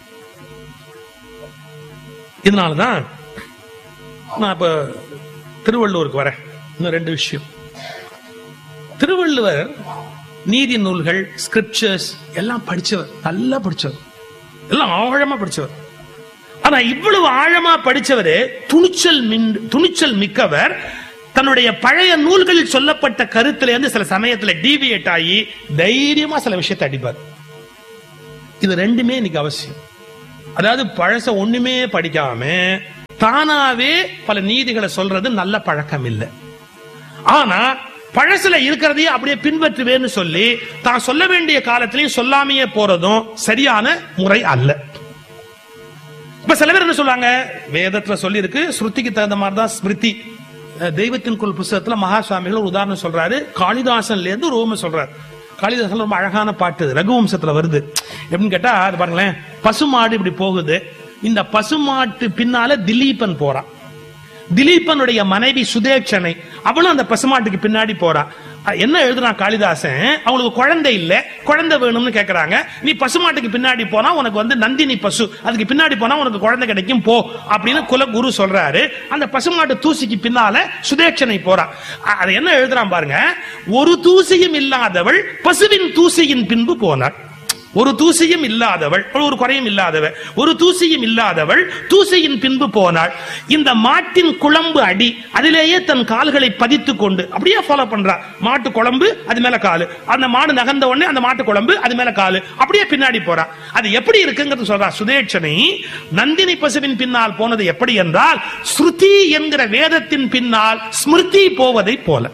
Speaker 1: இதனாலதான் நான் இப்ப திருவள்ளுவருக்கு வரேன் இன்னும் ரெண்டு விஷயம் திருவள்ளுவர் நீதி நூல்கள் ஸ்கிரிப்சர்ஸ் எல்லாம் படிச்சவர் நல்லா படிச்சவர் எல்லாம் ஆழமா படிச்சவர் ஆனா இவ்வளவு ஆழமா படிச்சவரு துணிச்சல் மின் துணிச்சல் மிக்கவர் தன்னுடைய பழைய நூல்களில் சொல்லப்பட்ட கருத்துல இருந்து சில சமயத்துல டீவியேட் ஆகி தைரியமா சில விஷயத்தை அடிப்பார் இது ரெண்டுமே இன்னைக்கு அவசியம் அதாவது பழச ஒண்ணுமே படிக்காம தானாவே பல நீதிகளை சொல்றது நல்ல பழக்கம் இல்லை ஆனா பழசுல இருக்கிறதையே அப்படியே பின்பற்றுவேன்னு சொல்லி தான் சொல்ல வேண்டிய காலத்திலையும் சொல்லாமையே போறதும் சரியான முறை அல்ல இப்ப சில பேர் என்ன சொல்லுவாங்க வேதத்துல சொல்லி இருக்கு ஸ்ருதிக்கு தகுந்த மாதிரி தான் ஸ்மிருதி அஹ் தெய்வத்தின் குல் புஸ்தகத்துல மகா சுவாமிகள் ஒரு உதாரணம் சொல்றாரு காளிதாசன்ல இருந்து ஒரு உவமை சொல்றாரு காளிதாசன் ரொம்ப அழகான பாட்டு இது, ரகுவம்சத்துல வருது எப்படின்னு கேட்டா அது பாருங்களேன் பசுமாடு இப்படி போகுது இந்த பசுமாட்டு பின்னால திலீபன் போறான் திலீபனுடைய மனைவி சுதேட்சனை அவளும் அந்த பசுமாட்டுக்கு பின்னாடி போறா அஹ் என்ன எழுதுறான் காளிதாசன் அவளுக்கு குழந்தை இல்ல குழந்தை வேணும்னு கேக்குறாங்க நீ பசுமாட்டுக்கு பின்னாடி போனா உனக்கு வந்து நந்தினி பசு அதுக்கு பின்னாடி போனா உனக்கு குழந்தை கிடைக்கும் போ அப்படின்னு குலகுரு சொல்றாரு அந்த பசுமாட்டு தூசிக்கு பின்னால சுதேட்சனை போறா அ- அது என்ன எழுதுறான் பாருங்க ஒரு தூசியும் இல்லாதவள் பசுவின் தூசியின் பின்பு போனாள் ஒரு தூசியும் இல்லாதவள் ஒரு குறையும் இல்லாதவள் ஒரு தூசியும் இல்லாதவள் தூசியின் பின்பு போனாள் இந்த மாட்டின் குழம்பு அடி அதிலேயே தன் கால்களை பதித்து கொண்டு அப்படியே ஃபாலோ பண்றா மாட்டு குழம்பு அது மேல காலு அந்த மாடு நகர்ந்த உடனே அந்த மாட்டு குழம்பு அது மேல காலு அப்படியே பின்னாடி போறா அது எப்படி இருக்குங்கிறது சொல்றா சுதேட்சனை நந்தினி பசுவின் பின்னால் போனது எப்படி என்றால் ஸ்ருதி என்கிற வேதத்தின் பின்னால் ஸ்மிருதி போவதை போல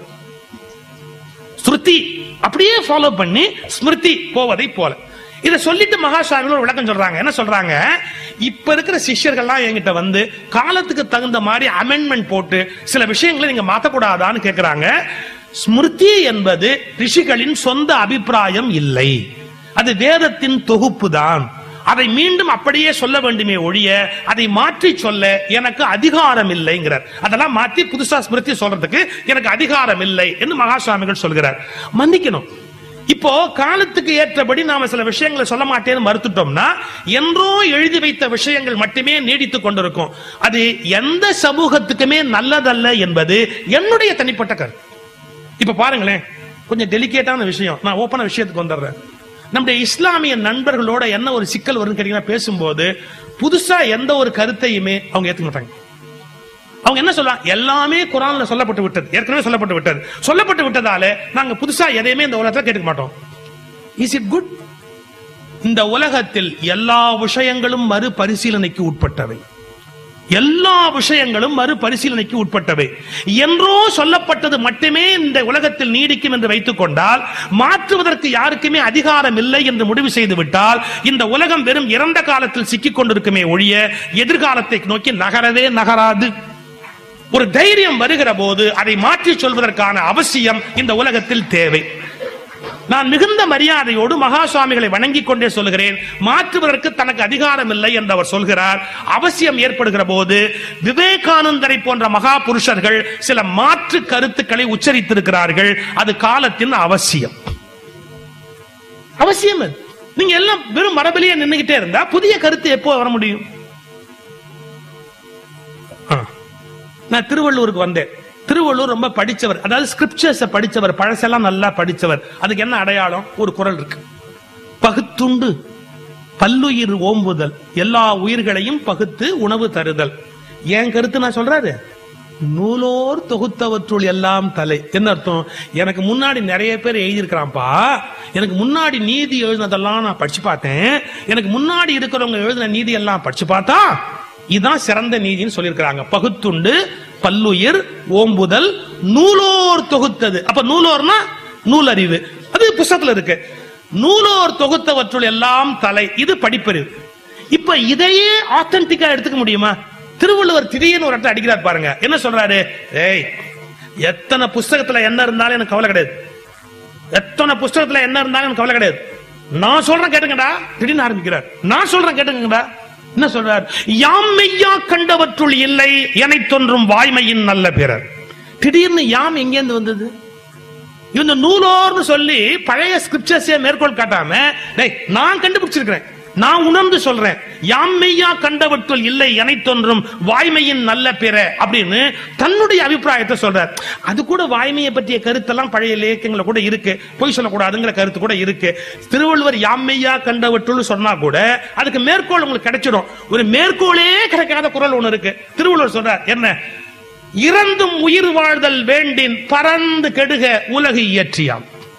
Speaker 1: ஸ்ருதி அப்படியே ஃபாலோ பண்ணி ஸ்மிருதி போவதை போல இத சொல்லிட்டு மகாசுவாமிகள் ஒரு விளக்கம் சொல்றாங்க என்ன சொல்றாங்க இப்ப இருக்கிற சிஷ்யர்கள்லாம் என்கிட்ட வந்து காலத்துக்கு தகுந்த மாதிரி அமெண்ட்மெண்ட் போட்டு சில விஷயங்களை நீங்க மாத்தக்கூடாதான்னு கேக்குறாங்க ஸ்மிருதி என்பது ரிஷிகளின் சொந்த அபிப்பிராயம் இல்லை அது வேதத்தின் தொகுப்பு தான் அதை மீண்டும் அப்படியே சொல்ல வேண்டுமே ஒழிய அதை மாற்றி சொல்ல எனக்கு அதிகாரம் இல்லைங்கிறார் அதெல்லாம் மாற்றி புதுசா ஸ்மிருதி சொல்றதுக்கு எனக்கு அதிகாரம் இல்லை என்று மகாசுவாமிகள் சொல்கிறார் மன்னிக்கணும் இப்போ காலத்துக்கு ஏற்றபடி நாம சில விஷயங்களை சொல்ல மாட்டேன்னு மறுத்துட்டோம்னா என்றோ எழுதி வைத்த விஷயங்கள் மட்டுமே நீடித்துக் கொண்டிருக்கும் அது எந்த சமூகத்துக்குமே நல்லதல்ல என்பது என்னுடைய தனிப்பட்ட கருத்து இப்ப பாருங்களேன் கொஞ்சம் டெலிகேட்டான விஷயம் நான் ஓப்பன விஷயத்துக்கு வந்துடுறேன் நம்முடைய இஸ்லாமிய நண்பர்களோட என்ன ஒரு சிக்கல் வரும்னு கேட்டீங்கன்னா பேசும்போது புதுசா எந்த ஒரு கருத்தையுமே அவங்க ஏத்துக்க மாட்டாங்க அவங்க என்ன சொல்லுவாங்க எல்லாமே குரான்ல சொல்லப்பட்டு விட்டது ஏற்கனவே சொல்லப்பட்டு விட்டது சொல்லப்பட்டு விட்டதால நாங்க புதுசா எதையுமே இந்த உலகத்துல கேட்டுக்க மாட்டோம் இஸ் இட் குட் இந்த உலகத்தில் எல்லா விஷயங்களும் மறு பரிசீலனைக்கு உட்பட்டவை எல்லா விஷயங்களும் மறு பரிசீலனைக்கு உட்பட்டவை என்றோ சொல்லப்பட்டது மட்டுமே இந்த உலகத்தில் நீடிக்கும் என்று வைத்துக் கொண்டால் மாற்றுவதற்கு யாருக்குமே அதிகாரம் இல்லை என்று முடிவு செய்து விட்டால் இந்த உலகம் வெறும் இறந்த காலத்தில் சிக்கிக் கொண்டிருக்குமே ஒழிய எதிர்காலத்தை நோக்கி நகரவே நகராது ஒரு தைரியம் வருகிற போது அதை மாற்றி சொல்வதற்கான அவசியம் இந்த உலகத்தில் தேவை நான் மிகுந்த மரியாதையோடு மகா சுவாமிகளை வணங்கிக் கொண்டே சொல்கிறேன் மாற்றுவதற்கு தனக்கு அதிகாரம் இல்லை என்று அவர் சொல்கிறார் அவசியம் ஏற்படுகிற போது விவேகானந்தரை போன்ற மகா புருஷர்கள் சில மாற்று கருத்துக்களை உச்சரித்திருக்கிறார்கள் அது காலத்தின் அவசியம் அவசியம் அது. நீங்க எல்லாம் வெறும் மரபிலேயே நின்னுகிட்டே இருந்தா புதிய கருத்து எப்போ வர முடியும் ஆ. நான் திருவள்ளூருக்கு வந்தேன் திருவள்ளூர் ரொம்ப படிச்சவர் அதாவது ஸ்கிரிப்சர்ஸ் படிச்சவர் பழசெல்லாம் நல்லா படிச்சவர் அதுக்கு என்ன அடையாளம் ஒரு குரல் இருக்கு பகுத்துண்டு பல்லுயிர் ஓம்புதல் எல்லா உயிர்களையும் பகுத்து உணவு தருதல் என் கருத்து நான் சொல்றாரு நூலோர் தொகுத்தவற்றுள் எல்லாம் தலை என்ன அர்த்தம் எனக்கு முன்னாடி நிறைய பேர் எழுதியிருக்கிறான்ப்பா எனக்கு முன்னாடி நீதி எழுதினதெல்லாம் நான் படிச்சு பார்த்தேன் எனக்கு முன்னாடி இருக்கிறவங்க எழுதின நீதி எல்லாம் படிச்சு பார்த்தா இதுதான் சிறந்த நீதின்னு சொல்லியிருக்கிறாங்க பகுத்துண்டு பல்லுயிர் ஓம்புதல் நூலோர் தொகுத்தது அப்ப நூலோர்னா நூலறிவு அது புஸ்தகத்துல இருக்கு நூலோர் தொகுத்தவற்றுள் எல்லாம் தலை இது படிப்பறிவு இப்ப இதையே ஆத்தன்டிக்கா எடுத்துக்க முடியுமா திருவள்ளுவர் திடீர்னு ஒரு இடத்துல அடிக்கிறார் பாருங்க என்ன சொல்றாரு ஏய் எத்தனை புஸ்தகத்துல என்ன இருந்தாலும் எனக்கு கவலை கிடையாது எத்தனை புஸ்தகத்துல என்ன இருந்தாலும் எனக்கு கவலை கிடையாது நான் சொல்றேன் கேட்டுங்கடா திடீர்னு ஆரம்பிக்கிறார் நான் சொல்றேன் கேட்டுங்கடா என்ன சொல்றார் யாம் மெய்யா கண்டவற்றுள் இல்லை எனை தோன்றும் வாய்மையின் நல்ல பிறர் திடீர்னு யாம் எங்கேருந்து வந்தது இந்த நூலோர்னு சொல்லி பழைய ஸ்கிரிப்சர்ஸே மேற்கோள் காட்டாம டேய் நான் கண்டுபிடிச்சிருக்கிறேன் நான் உணர்ந்து சொல்றேன் யாம் மெய்யா கண்டவற்றுள் இல்லை எனை தோன்றும் வாய்மையின் நல்ல பிற அப்படின்னு தன்னுடைய அபிப்பிராயத்தை சொல்றார் அது கூட வாய்மையை பற்றிய கருத்தெல்லாம் பழைய இலக்கியங்கள கூட இருக்கு பொய் சொல்லக்கூடாதுங்கிற கருத்து கூட இருக்கு திருவள்ளுவர் யாம் மெய்யா கண்டவற்றுள் சொன்னா கூட அதுக்கு மேற்கோள் உங்களுக்கு கிடைச்சிடும் ஒரு மேற்கோளே கிடைக்காத குரல் ஒண்ணு இருக்கு திருவள்ளுவர் சொல்றார் என்ன இறந்தும் உயிர் வாழ்தல் வேண்டின் பறந்து கெடுக உலகு இயற்றியாம்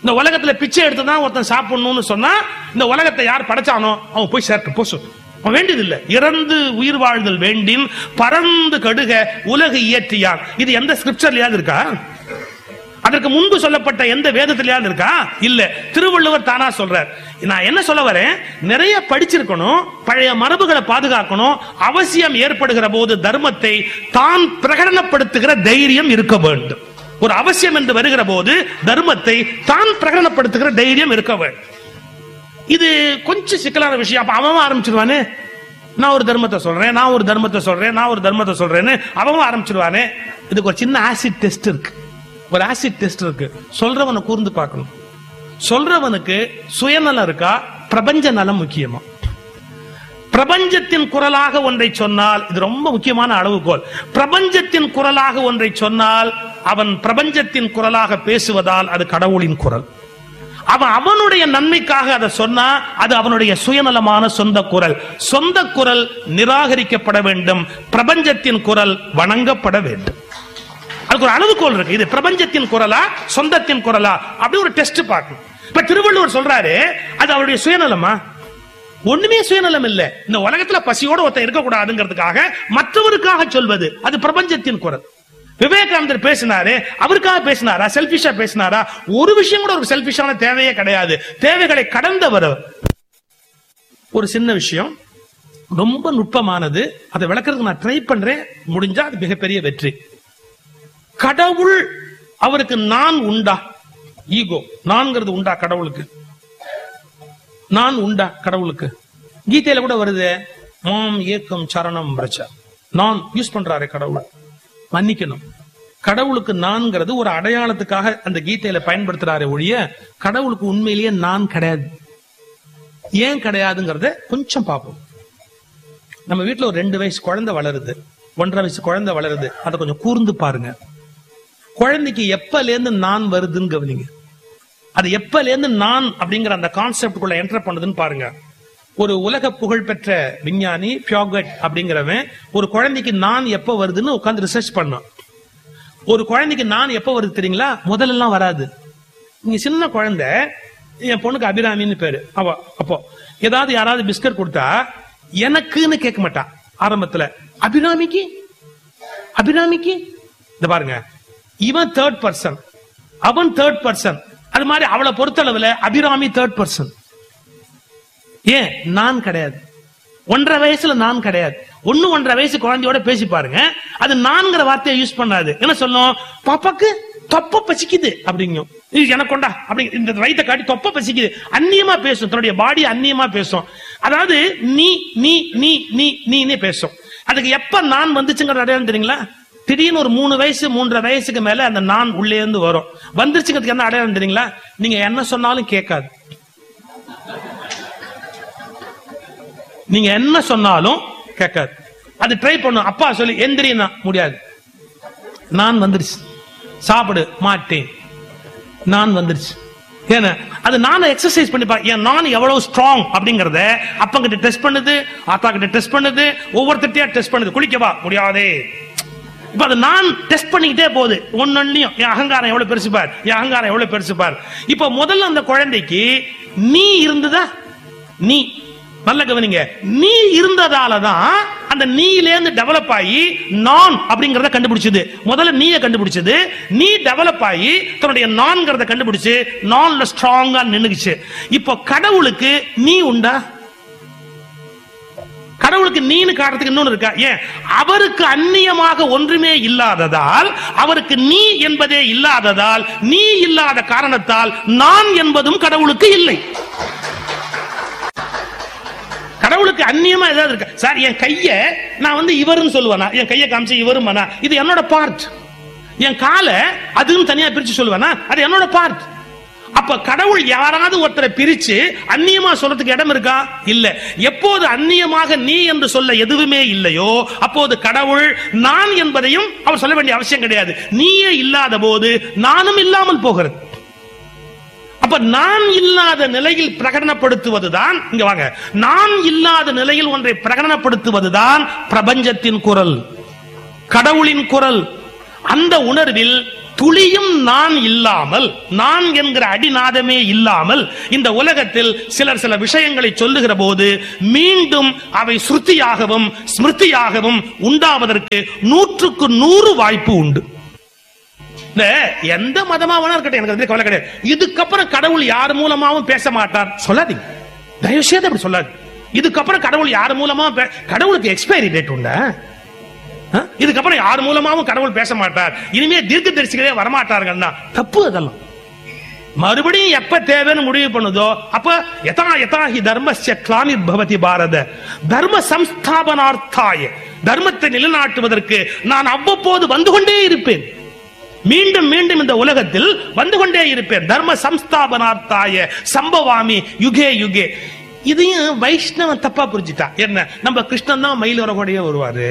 Speaker 1: இந்த உலகத்துல பிச்சை எடுத்து தான் ஒருத்தன் சாப்பிடணும்னு சொன்னா இந்த உலகத்தை யார் படைச்சானோ அவன் போய் சேர்த்து போ சொல்லு அவன் வேண்டியது இல்ல இறந்து உயிர் வாழ்தல் வேண்டின் பறந்து கடுக உலகு இயற்றியான் இது எந்த ஸ்கிரிப்சர்லயாவது இருக்கா அதற்கு முன்பு சொல்லப்பட்ட எந்த வேதத்திலேயாவது இருக்கா இல்ல திருவள்ளுவர் தானா சொல்றார் நான் என்ன சொல்ல வரேன் நிறைய படிச்சிருக்கணும் பழைய மரபுகளை பாதுகாக்கணும் அவசியம் ஏற்படுகிற போது தர்மத்தை தான் பிரகடனப்படுத்துகிற தைரியம் இருக்க வேண்டும் ஒரு அவசியம் என்று வருகிற போது தர்மத்தை தான் பிரகடனப்படுத்துகிற தைரியம் இருக்க வேண்டும் இது கொஞ்சம் சிக்கலான விஷயம் அப்ப அவன் ஆரம்பிச்சிருவானே நான் ஒரு தர்மத்தை சொல்றேன் நான் ஒரு தர்மத்தை சொல்றேன் நான் ஒரு தர்மத்தை சொல்றேன்னு அவன் ஆரம்பிச்சிருவானே இதுக்கு ஒரு சின்ன ஆசிட் டெஸ்ட் இருக்கு ஒரு ஆசிட் டெஸ்ட் இருக்கு சொல்றவனை கூர்ந்து பார்க்கணும் சொல்றவனுக்கு சுயநலம் இருக்கா பிரபஞ்ச நலம் முக்கியமா பிரபஞ்சத்தின் குரலாக ஒன்றை சொன்னால் இது ரொம்ப முக்கியமான அளவுகோல் பிரபஞ்சத்தின் குரலாக ஒன்றை சொன்னால் அவன் பிரபஞ்சத்தின் குரலாக பேசுவதால் அது கடவுளின் குரல் அவன் அவனுடைய நன்மைக்காக அதை சொன்னா அது அவனுடைய சுயநலமான சொந்த குரல் சொந்த குரல் நிராகரிக்கப்பட வேண்டும் பிரபஞ்சத்தின் குரல் வணங்கப்பட வேண்டும் அதுக்கு ஒரு அளவுகோல் இருக்கு இது பிரபஞ்சத்தின் குரலா சொந்தத்தின் குரலா அப்படி ஒரு டெஸ்ட் பார்க்கணும் இப்ப திருவள்ளுவர் சொல்றாரு அது அவருடைய சுயநலமா ஒண்ணுமே சுயநலம் இல்ல இந்த உலகத்துல பசியோட ஒருத்தன் இருக்கக்கூடாதுங்கிறதுக்காக மற்றவருக்காக சொல்வது அது பிரபஞ்சத்தின் குரல் விவேகானந்தர் பேசினாரு அவருக்காக பேசினாரா செல்பிஷா பேசினாரா ஒரு விஷயம் கூட ஒரு செல்பிஷான தேவையே கிடையாது தேவைகளை கடந்தவர் அவர். ஒரு சின்ன விஷயம் ரொம்ப நுட்பமானது அதை விளக்குறதுக்கு நான் ட்ரை பண்றேன் முடிஞ்சா அது மிகப்பெரிய வெற்றி கடவுள் அவருக்கு நான் உண்டா ஈகோ நான்கிறது உண்டா கடவுளுக்கு நான் உண்டா கடவுளுக்கு கீதையில கூட வருது மாம் ஏக்கம் சரணம் பிரச்ச நான் யூஸ் பண்றாரு கடவுள் மன்னிக்கணும் கடவுளுக்கு நான்கிறது ஒரு அடையாளத்துக்காக அந்த கீதையில பயன்படுத்துறாரு ஒழிய கடவுளுக்கு உண்மையிலேயே நான் கிடையாது ஏன் கிடையாதுங்கிறத கொஞ்சம் பார்ப்போம் நம்ம வீட்டுல ஒரு ரெண்டு வயசு குழந்தை வளருது ஒன்றரை வயசு குழந்தை வளருது அதை கொஞ்சம் கூர்ந்து பாருங்க குழந்தைக்கு எப்பல இருந்து நான் வருதுன்னு கவனிங்க அது எப்பல இருந்து நான் அப்படிங்கிற அந்த கான்செப்டுக்குள்ள என்டர் பண்ணுதுன்னு பாருங்க ஒரு உலக புகழ்பெற்ற விஞ்ஞானி பியோகட் அப்படிங்கிறவன் ஒரு குழந்தைக்கு நான் எப்ப வருதுன்னு உட்கார்ந்து ரிசர்ச் பண்ணான் ஒரு குழந்தைக்கு நான் எப்ப வருது தெரியுங்களா முதல்ல எல்லாம் வராது நீங்க சின்ன குழந்தை என் பொண்ணுக்கு அபிராமின்னு பேரு அவ அப்போ ஏதாவது யாராவது பிஸ்கட் கொடுத்தா எனக்குன்னு கேட்க மாட்டா ஆரம்பத்துல அபிராமிக்கு அபிராமிக்கு இந்த பாருங்க இவன் தேர்ட் பர்சன் அவன் தேர்ட் பர்சன் அது மாதிரி அவளை பொறுத்தளவுல அபிராமி தேர்ட் பர்சன் ஏன் நான் கிடையாது ஒன்றரை வயசுல நான் கிடையாது ஒண்ணு ஒன்றரை வயசு குழந்தையோட பேசி பாருங்க அது நான்கிற வார்த்தையை யூஸ் பண்ணாது என்ன சொல்லும் பாப்பாக்கு தொப்ப பசிக்குது அப்படிங்கும் இது எனக்கு கொண்டா அப்படி இந்த வயித்தை காட்டி தொப்ப பசிக்குது அந்நியமா பேசும் தன்னுடைய பாடி அந்நியமா பேசும் அதாவது நீ நீ நீ நீ நீனே பேசும் அதுக்கு எப்ப நான் வந்துச்சுங்கிற அடையாளம் தெரியுங்களா திடீர்னு ஒரு மூணு வயசு மூன்றரை வயசுக்கு மேல அந்த நான் உள்ளே இருந்து வரும் வந்துருச்சுங்கிறதுக்கு என்ன அடையாளம் தெரியுங்களா நீங்க என்ன சொன்னாலும் கேட்காது நீங்க என்ன சொன்னாலும் கேட்காது அது ட்ரை பண்ணும் அப்பா சொல்லி எந்திரினா முடியாது நான் வந்துருச்சு சாப்பிடு மாட்டேன் நான் வந்துருச்சு ஏன்னா அது நானும் எக்ஸசைஸ் பண்ணி பா என் நான் எவ்வளவு ஸ்ட்ராங் அப்படிங்கறத அப்பா கிட்ட டெஸ்ட் பண்ணுது ஆத்தா கிட்ட டெஸ்ட் பண்ணுது ஒவ்வொருத்திட்டையா டெஸ்ட் பண்ணுது குளிக்கவா முடியாதே இப்ப அது நான் டெஸ்ட் பண்ணிக்கிட்டே போகுது ஒன்னொன்னையும் என் அகங்காரம் எவ்வளவு பெருசு பார் என் அகங்காரம் எவ்வளவு பெருசு பார் இப்ப முதல்ல அந்த குழந்தைக்கு நீ இருந்ததா நீ நல்ல கவனிங்க நீ இருந்ததால தான் அந்த நீயிலேருந்து டெவலப் ஆகி நான் அப்படிங்கறத கண்டுபிடிச்சது முதல்ல நீய கண்டுபிடிச்சது நீ டெவலப் ஆகி தன்னுடைய நான்கிறத கண்டுபிடிச்சு நான்ல ஸ்ட்ராங்கா நின்னுக்குச்சு இப்போ கடவுளுக்கு நீ உண்டா கடவுளுக்கு நீனு காட்டுறதுக்கு இன்னொன்னு இருக்கா ஏன் அவருக்கு அந்நியமாக ஒன்றுமே இல்லாததால் அவருக்கு நீ என்பதே இல்லாததால் நீ இல்லாத காரணத்தால் நான் என்பதும் கடவுளுக்கு இல்லை கடவுளுக்கு அந்நியமா ஏதாவது இருக்கு சார் என் கைய நான் வந்து இவருன்னு சொல்லுவேனா என் கையை காமிச்சு இவருமானா இது என்னோட பார்ட் என் காலை அதுன்னு தனியா பிரிச்சு சொல்லுவேனா அது என்னோட பார்ட் அப்ப கடவுள் யாராவது ஒருத்தரை பிரிச்சு அந்நியமா சொல்றதுக்கு இடம் இருக்கா இல்ல எப்போது அந்நியமாக நீ என்று சொல்ல எதுவுமே இல்லையோ அப்போது கடவுள் நான் என்பதையும் அவர் சொல்ல வேண்டிய அவசியம் கிடையாது நீயே இல்லாத போது நானும் இல்லாமல் போகிறது அப்ப நான் இல்லாத நிலையில் பிரகடனப்படுத்துவதுதான் இங்க வாங்க நான் இல்லாத நிலையில் ஒன்றை பிரகடனப்படுத்துவதுதான் பிரபஞ்சத்தின் குரல் கடவுளின் குரல் அந்த உணர்வில் துளியும் நான் இல்லாமல் நான் என்கிற அடிநாதமே இல்லாமல் இந்த உலகத்தில் சிலர் சில விஷயங்களை சொல்லுகிற போது மீண்டும் அவை ஸ்ருதியாகவும் ஸ்மிருதியாகவும் உண்டாவதற்கு நூற்றுக்கு நூறு வாய்ப்பு உண்டு இந்த எந்த மதமா வேணா இருக்கட்டும் எனக்கு வந்து கவலை கிடையாது இதுக்கப்புறம் கடவுள் யார் மூலமாவும் பேச மாட்டார் சொல்லாதீங்க தயவு செய்து அப்படி சொல்லாது இதுக்கப்புறம் கடவுள் யார் மூலமா பே- கடவுளுக்கு எக்ஸ்பைரி டேட் உண்டா ஆ? இதுக்கப்புறம் யார் மூலமாவும் கடவுள் பேச மாட்டார் இனிமே தீர்க்க தரிசிகளே வரமாட்டார்கள்னா தப்பு அதெல்லாம் மறுபடியும் எப்ப தேவைன்னு முடிவு பண்ணுதோ அப்ப யதா யதா ஹி தர்மஸ்ய கிளானிர் பவதி பாரத தர்ம சம்ஸ்தாபனார்த்தாய தர்மத்தை நிலைநாட்டுவதற்கு நான் அவ்வப்போது வந்து கொண்டே இருப்பேன் மீண்டும் மீண்டும் இந்த உலகத்தில் வந்து கொண்டே இருப்பேன் தர்ம சம்ஸ்தாபனார்த்தாய சம்பவாமி யுகே யுகே இதையும் வைஷ்ணவன் தப்பா புரிஞ்சுட்டா என்ன நம்ம கிருஷ்ணன் தான் மயில் வரக்கூடிய வருவாரு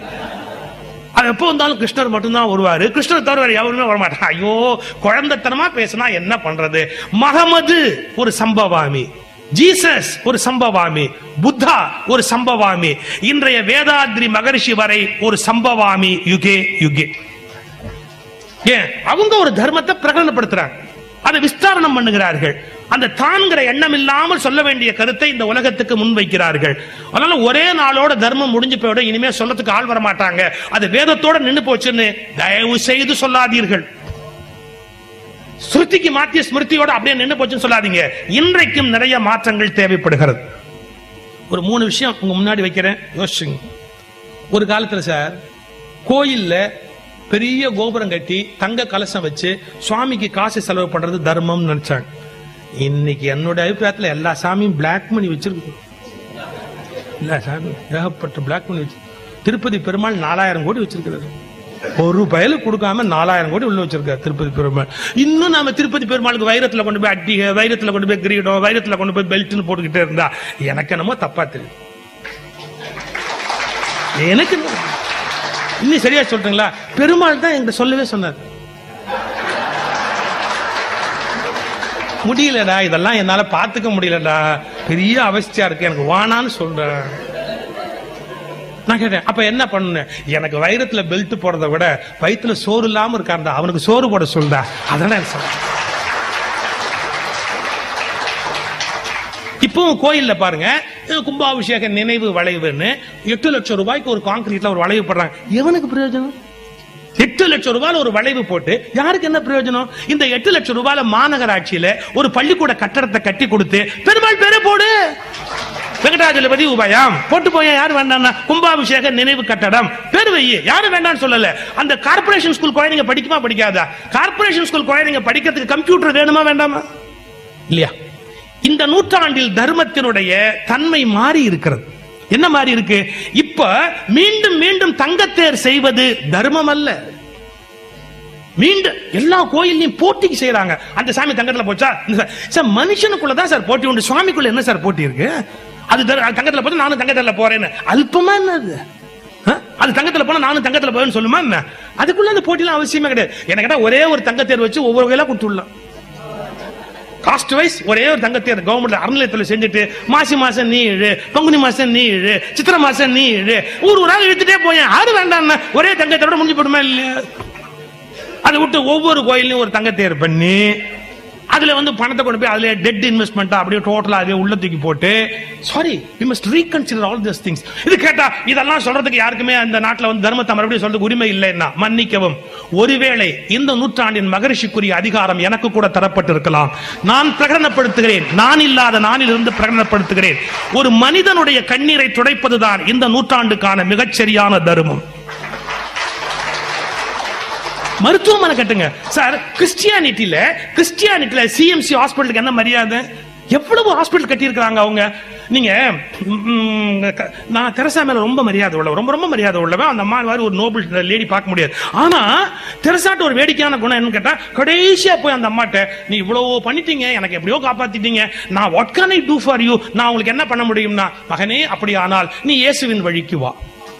Speaker 1: அது எப்போ வந்தாலும் கிருஷ்ணர் மட்டும்தான் வருவாரு கிருஷ்ணர் தவிர வேற எவருமே வரமாட்டான் ஐயோ குழந்தைத்தனமா பேசினா என்ன பண்றது மகமது ஒரு சம்பவாமி ஜீசஸ் ஒரு சம்பவாமி புத்தா ஒரு சம்பவாமி இன்றைய வேதாத்ரி மகரிஷி வரை ஒரு சம்பவாமி யுகே யுகே ஏன் அவங்க ஒரு தர்மத்தை பிரகடனப்படுத்துறாங்க அதை விஸ்தாரணம் பண்ணுகிறார்கள் அந்த தான்கிற எண்ணம் இல்லாமல் சொல்ல வேண்டிய கருத்தை இந்த உலகத்துக்கு முன்வைக்கிறார்கள் அதனால ஒரே நாளோட தர்மம் முடிஞ்சு போயிட இனிமே சொல்லத்துக்கு ஆள் வர மாட்டாங்க அது வேதத்தோட நின்னு போச்சுன்னு தயவு செய்து சொல்லாதீர்கள் ஸ்ருதிக்கு மாத்திய ஸ்மிருதியோட அப்படியே நின்னு போச்சுன்னு சொல்லாதீங்க இன்றைக்கும் நிறைய மாற்றங்கள் தேவைப்படுகிறது ஒரு மூணு விஷயம் உங்க முன்னாடி வைக்கிறேன் யோசிச்சுங்க ஒரு காலத்துல சார் கோயில்ல பெரிய கோபுரம் கட்டி தங்க கலசம் வச்சு சுவாமிக்கு காசு செலவு பண்றது தர்மம் நினைச்சாங்க இன்னைக்கு என்னோட அபிப்பிராயத்துல எல்லா சாமியும் பிளாக் மணி வச்சிருக்கு இல்ல சாமி ஏகப்பட்ட பிளாக் மணி வச்சு திருப்பதி பெருமாள் நாலாயிரம் கோடி வச்சிருக்கிறாரு ஒரு பயலுக்கு கொடுக்காம நாலாயிரம் கோடி உள்ள வச்சிருக்காரு திருப்பதி பெருமாள் இன்னும் நாம திருப்பதி பெருமாளுக்கு வைரத்துல கொண்டு போய் அட்டிகை வைரத்துல கொண்டு போய் கிரீடம் வைரத்துல கொண்டு போய் பெல்ட்னு போட்டுக்கிட்டே இருந்தா எனக்கு என்னமோ தப்பா தெரியும் எனக்கு என்ன? இன்னும் சரியா சொல்றீங்களா பெருமாள் தான் என்கிட்ட சொல்லவே சொன்னார் முடியலடா இதெல்லாம் என்னால பாத்துக்க முடியலடா பெரிய அவஸ்தையா இருக்கு எனக்கு வானான்னு சொல்றேன் நான் கேட்டேன் அப்ப என்ன பண்ணு எனக்கு வைரத்துல பெல்ட் போடுறதை விட வயித்துல சோறு இல்லாம இருக்காண்டா அவனுக்கு சோறு போட சொல்டா அதெல்லாம் எனக்கு சொல்றேன் இப்பவும் கோயில்ல பாருங்க அஹ் கும்பாபிஷேக நினைவு வளைவுன்னு எட்டு லட்சம் ரூபாய்க்கு ஒரு கான்கிரீட்ல ஒரு வளைவு போடுறாங்க எவனுக்கு பிரயோஜனம் எட்டு லட்சம் ரூபாயில ஒரு வளைவு போட்டு யாருக்கு என்ன பிரயோஜனம் இந்த எட்டு லட்சம் ரூபாயில மாநகராட்சியில ஒரு பள்ளிக்கூட கட்டடத்தை கட்டி கொடுத்து பெருமாள் பேரே போடு வெங்கடாஜலபதி உபயம் போட்டு போய் யார் வேண்டாம் கும்பாபிஷேக நினைவு கட்டடம் பேரு வை யாரும் வேண்டாம்னு சொல்லல அந்த கார்ப்பரேஷன் ஸ்கூல் குழந்தைங்க படிக்குமா படிக்காதா கார்ப்பரேஷன் ஸ்கூல் குழந்தைங்க படிக்கிறதுக்கு கம்ப்யூட்டர் வேணுமா வேண்டாமா இல்லையா இந்த நூற்றாண்டில் தர்மத்தினுடைய தன்மை மாறி இருக்கிறது என்ன மாறி இருக்கு இப்ப மீண்டும் மீண்டும் தங்கத்தேர் செய்வது தர்மம் அல்ல மீண்டும் எல்லா கோயிலையும் போட்டிக்கு செய்யறாங்க அந்த சாமி தங்கத்துல போச்சா இந்த சா- சார் மனுஷனுக்குள்ளதான் சார் போட்டி உண்டு சுவாமிக்குள்ள என்ன சார் போட்டி இருக்கு அது தர- தங்கத்துல போச்சு நானும் தங்கத்துல போறேன்னு அல்பமா என்னது ஆ? அது தங்கத்துல போனா நானும் தங்கத்துல போறேன்னு சொல்லுமா என்ன அதுக்குள்ள அந்த போட்டிலாம் அவசியமே கிடையாது எனக்கு கேட்டா ஒரே ஒரு தங்கத்தேர் வச்சு ஒவ்வொரு வகையில கொடுத்துடலாம் காஸ்ட் வைஸ் ஒரே ஒரு தங்கத்தை கவர்மெண்ட் அறநிலையத்தில் செஞ்சுட்டு மாசி மாசம் நீ இழு பங்குனி மாசம் நீ இழு சித்திரை மாசம் நீ இழு ஊர் ஊராக இழுத்துட்டே போயேன் யாரு வேண்டாம் ஒரே தங்கத்தோட முடிஞ்சு போடுமா இல்லையா அதை விட்டு ஒவ்வொரு கோயிலையும் ஒரு தங்கத்தேர் பண்ணி அதுல வந்து பணத்தை கொண்டு போய் அதுல டெட் இன்வெஸ்ட்மெண்ட் அப்படியே டோட்டலா அதே உள்ள தூக்கி போட்டு sorry we must reconsider all this things இது கேட்டா இதெல்லாம் சொல்றதுக்கு யாருக்குமே அந்த நாட்டுல வந்து தர்மத்தை மறுபடியும் சொல்றதுக்கு உரிமை இல்லைன்னா மன்னிக்கவும் ஒருவேளை இந்த நூற்றாண்டின் மகரிஷிக்குரிய அதிகாரம் எனக்கு கூட தரப்பட்டிருக்கலாம் நான் பிரகடனப்படுத்துகிறேன் நான் இல்லாத நானிலிருந்து பிரகடனப்படுத்துகிறேன் ஒரு மனிதனுடைய கண்ணீரை துடைப்பதுதான் இந்த நூற்றாண்டுக்கான மிகச்சரியான தர்மம் மருத்துவமனை கட்டுங்க சார் கிறிஸ்டியானிட்டியில கிறிஸ்டியானிட்டியில சிஎம்சி ஹாஸ்பிட்டலுக்கு என்ன மரியாதை எவ்வளவு ஹாஸ்பிட்டல் கட்டியிருக்கிறாங்க அவங்க நீங்க ம், க- நான் தெரசா மேல ரொம்ப மரியாதை உள்ளவன் ரொம்ப ரொம்ப மரியாதை உள்ளவன் அந்த அம்மா மாதிரி ஒரு நோபல் லேடி பார்க்க முடியாது ஆனா தெரசாட்ட ஒரு வேடிக்கையான குணம் என்னன்னு கேட்டா கடைசியா போய் அந்த அம்மாட்ட நீ இவ்வளவு பண்ணிட்டீங்க எனக்கு எப்படியோ காப்பாத்திட்டீங்க நான் what can I do for you நான் உங்களுக்கு என்ன பண்ண முடியும்னா மகனே அப்படி ஆனால் நீ இயேசுவின் வழிக்கு வா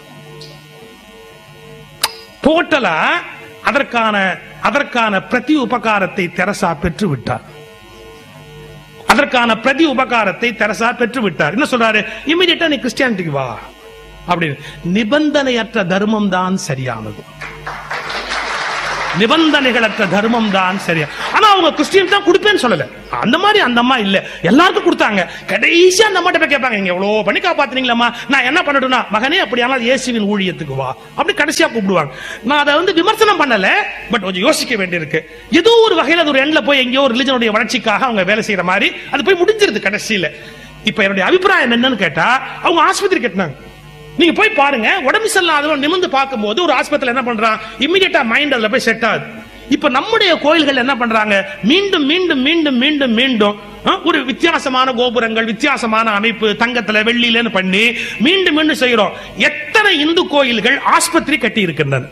Speaker 1: டோட்டலா அதற்கான அதற்கான பிரதி உபகாரத்தை தெரசா பெற்று விட்டார் அதற்கான பிரதி உபகாரத்தை தெரசா பெற்று விட்டார் என்ன சொல்றாரு இமிடியட்டா நீ கிறிஸ்டியானிட்டிக்கு வா அப்படின்னு நிபந்தனையற்ற தர்மம் தான் சரியானது நிபந்தனைகளற்ற தர்மம் தான் சரியா ஆனா அவங்க கிறிஸ்டியன் தான் கொடுப்பேன்னு சொல்லல அந்த மாதிரி அந்த அம்மா இல்ல எல்லாருக்கும் கொடுத்தாங்க கடைசி அந்த அம்மாட்ட போய் கேட்பாங்க நீங்க எவ்வளவு பண்ணி காப்பாத்துனீங்களா நான் என்ன பண்ணட்டும்னா மகனே அப்படியானால் இயேசுவின் ஊழியத்துக்கு வா அப்படி கடைசியா கூப்பிடுவாங்க நான் அதை வந்து விமர்சனம் பண்ணல பட் கொஞ்சம் யோசிக்க வேண்டியிருக்கு ஏதோ ஒரு வகையில் அது ஒரு எண்ட்ல போய் எங்கேயோ ரிலிஜனுடைய வளர்ச்சிக்காக அவங்க வேலை செய்யற மாதிரி அது போய் முடிஞ்சிருது கடைசியில இப்ப என்னுடைய அபிப்பிராயம் என்னன்னு கேட்டா அவங்க ஆஸ்பத்திரி கட்டினாங்க நீங்க போய் பாருங்க உடம்பு சரியில்லாதவன் நிமிர்ந்து பார்க்கும்போது ஒரு ஆஸ்பத்திரியில் என்ன பண்றான் இம்மிடியட்டா மைண்ட் அதுல போய் செட் ஆகுது இப்ப நம்முடைய கோயில்கள் என்ன பண்றாங்க மீண்டும் மீண்டும் மீண்டும் மீண்டும் மீண்டும் அஹ், ஒரு வித்தியாசமான கோபுரங்கள் வித்தியாசமான அமைப்பு தங்கத்துல வெள்ளியிலன்னு பண்ணி மீண்டும் மீண்டும் செய்யறோம் எத்தனை இந்து கோயில்கள் ஆஸ்பத்திரி கட்டி இருக்கின்றன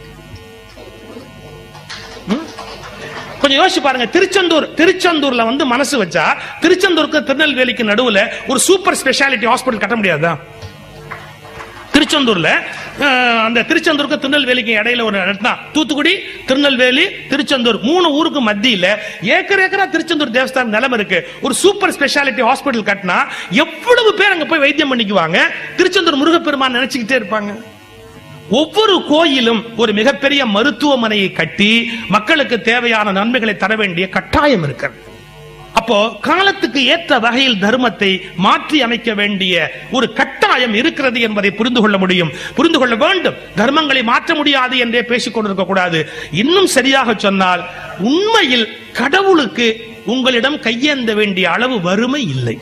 Speaker 1: ம்? கொஞ்சம் யோசிச்சு பாருங்க திருச்செந்தூர் திருச்செந்தூர்ல வந்து மனசு வச்சா திருச்செந்தூருக்கு திருநெல்வேலிக்கு நடுவுல ஒரு சூப்பர் ஸ்பெஷாலிட்டி ஹாஸ்பிட்டல் கட்ட முடியாதா திருச்செந்தூர்ல அஹ், அந்த திருச்செந்தூருக்கு திருநெல்வேலிக்கு இடையில ஒரு இடம் தான் தூத்துக்குடி திருநெல்வேலி திருச்செந்தூர் மூணு ஊருக்கு மத்தியில ஏக்கர் ஏக்கரா திருச்செந்தூர் தேவஸ்தானம் நிலம் இருக்கு ஒரு சூப்பர் ஸ்பெஷாலிட்டி ஹாஸ்பிட்டல் கட்டினா எவ்வளவு பேர் அங்க போய் வைத்தியம் பண்ணிக்குவாங்க திருச்செந்தூர் முருகப்பெருமான் நினைச்சுக்கிட்டே இருப்பாங்க ஒவ்வொரு கோயிலும் ஒரு மிகப்பெரிய மருத்துவமனையை கட்டி மக்களுக்கு தேவையான நன்மைகளை தர வேண்டிய கட்டாயம் இருக்கிறது அப்போ காலத்துக்கு ஏற்ற வகையில் தர்மத்தை மாற்றி அமைக்க வேண்டிய ஒரு கட்டாயம் இருக்கிறது என்பதை புரிந்து கொள்ள முடியும் புரிந்து கொள்ள வேண்டும் தர்மங்களை மாற்ற முடியாது என்றே பேசிக் கொண்டிருக்க கூடாது இன்னும் சரியாக சொன்னால் உண்மையில் கடவுளுக்கு உங்களிடம் கையேந்த வேண்டிய அளவு வறுமை இல்லை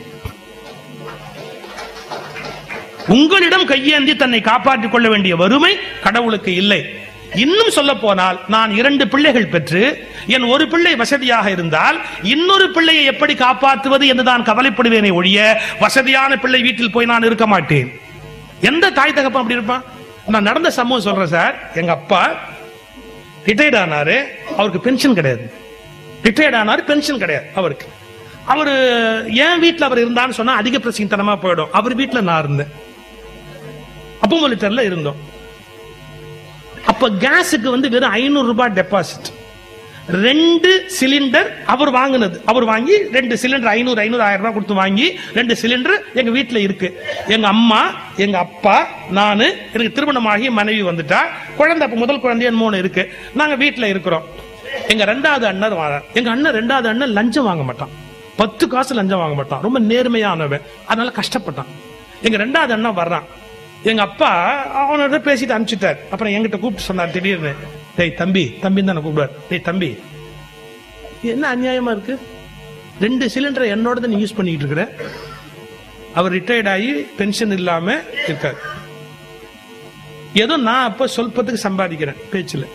Speaker 1: உங்களிடம் கையேந்தி தன்னை காப்பாற்றிக் கொள்ள வேண்டிய வறுமை கடவுளுக்கு இல்லை இன்னும் சொல்ல போனால் நான் இரண்டு பிள்ளைகள் பெற்று என் ஒரு பிள்ளை வசதியாக இருந்தால் இன்னொரு பிள்ளையை எப்படி காப்பாற்றுவது என்று நான் கவலைப்படுவேனே ஒழிய வசதியான பிள்ளை வீட்டில் போய் நான் இருக்க மாட்டேன் எந்த தாய் தகப்பன் அப்படி இருப்பான் நான் நடந்த சம்பவம் சொல்றேன் சார் எங்க அப்பா ரிட்டையர்ட் ஆனாரு அவருக்கு பென்ஷன் கிடையாது ரிட்டையர்ட் ஆனாரு பென்ஷன் கிடையாது அவருக்கு அவரு என் வீட்டுல அவர் இருந்தான்னு சொன்னா அதிக பிரசிங்கத்தனமா போயிடும் அவர் வீட்டுல நான் இருந்தேன் அப்போ லிட்டர்ல இருந்தோம் அப்ப கேஸுக்கு வந்து வெறும் ஐநூறு ரூபாய் டெபாசிட் ரெண்டு சிலிண்டர் அவர் வாங்கினது அவர் வாங்கி ரெண்டு சிலிண்டர் ஐநூறு ஐநூறு ஆயிரம் ரூபாய் கொடுத்து வாங்கி ரெண்டு சிலிண்டர் எங்க வீட்டுல இருக்கு எங்க அம்மா எங்க அப்பா நானு எனக்கு திருமணமாகி மனைவி வந்துட்டா குழந்தை அப்ப முதல் குழந்தை மூணு இருக்கு நாங்க வீட்டுல இருக்கிறோம் எங்க ரெண்டாவது அண்ணன் வாழ- எங்க அண்ணன் ரெண்டாவது அண்ணன் லஞ்சம் வாங்க மாட்டான் பத்து காசு லஞ்சம் வாங்க மாட்டான் ரொம்ப நேர்மையானவன் அதனால கஷ்டப்பட்டான் எங்க ரெண்டாவது அண்ணன் வர்றான் எங்க அப்பா அவனோட பேசிட்டு அனுப்பிச்சிட்டார் அப்புறம் என்கிட்ட கூப்பிட்டு சொன்னார் திடீர்னு டேய் தம்பி தம்பி தான் கூப்பிடுவார் டேய் தம்பி என்ன அநியாயமா இருக்கு ரெண்டு சிலிண்டரை என்னோட தான் நீ யூஸ் பண்ணிட்டு இருக்கிற அவர் ரிட்டையர்ட் ஆகி பென்ஷன் இல்லாம இருக்காரு ஏதோ நான் அப்ப சொல்பத்துக்கு சம்பாதிக்கிறேன் பேச்சுல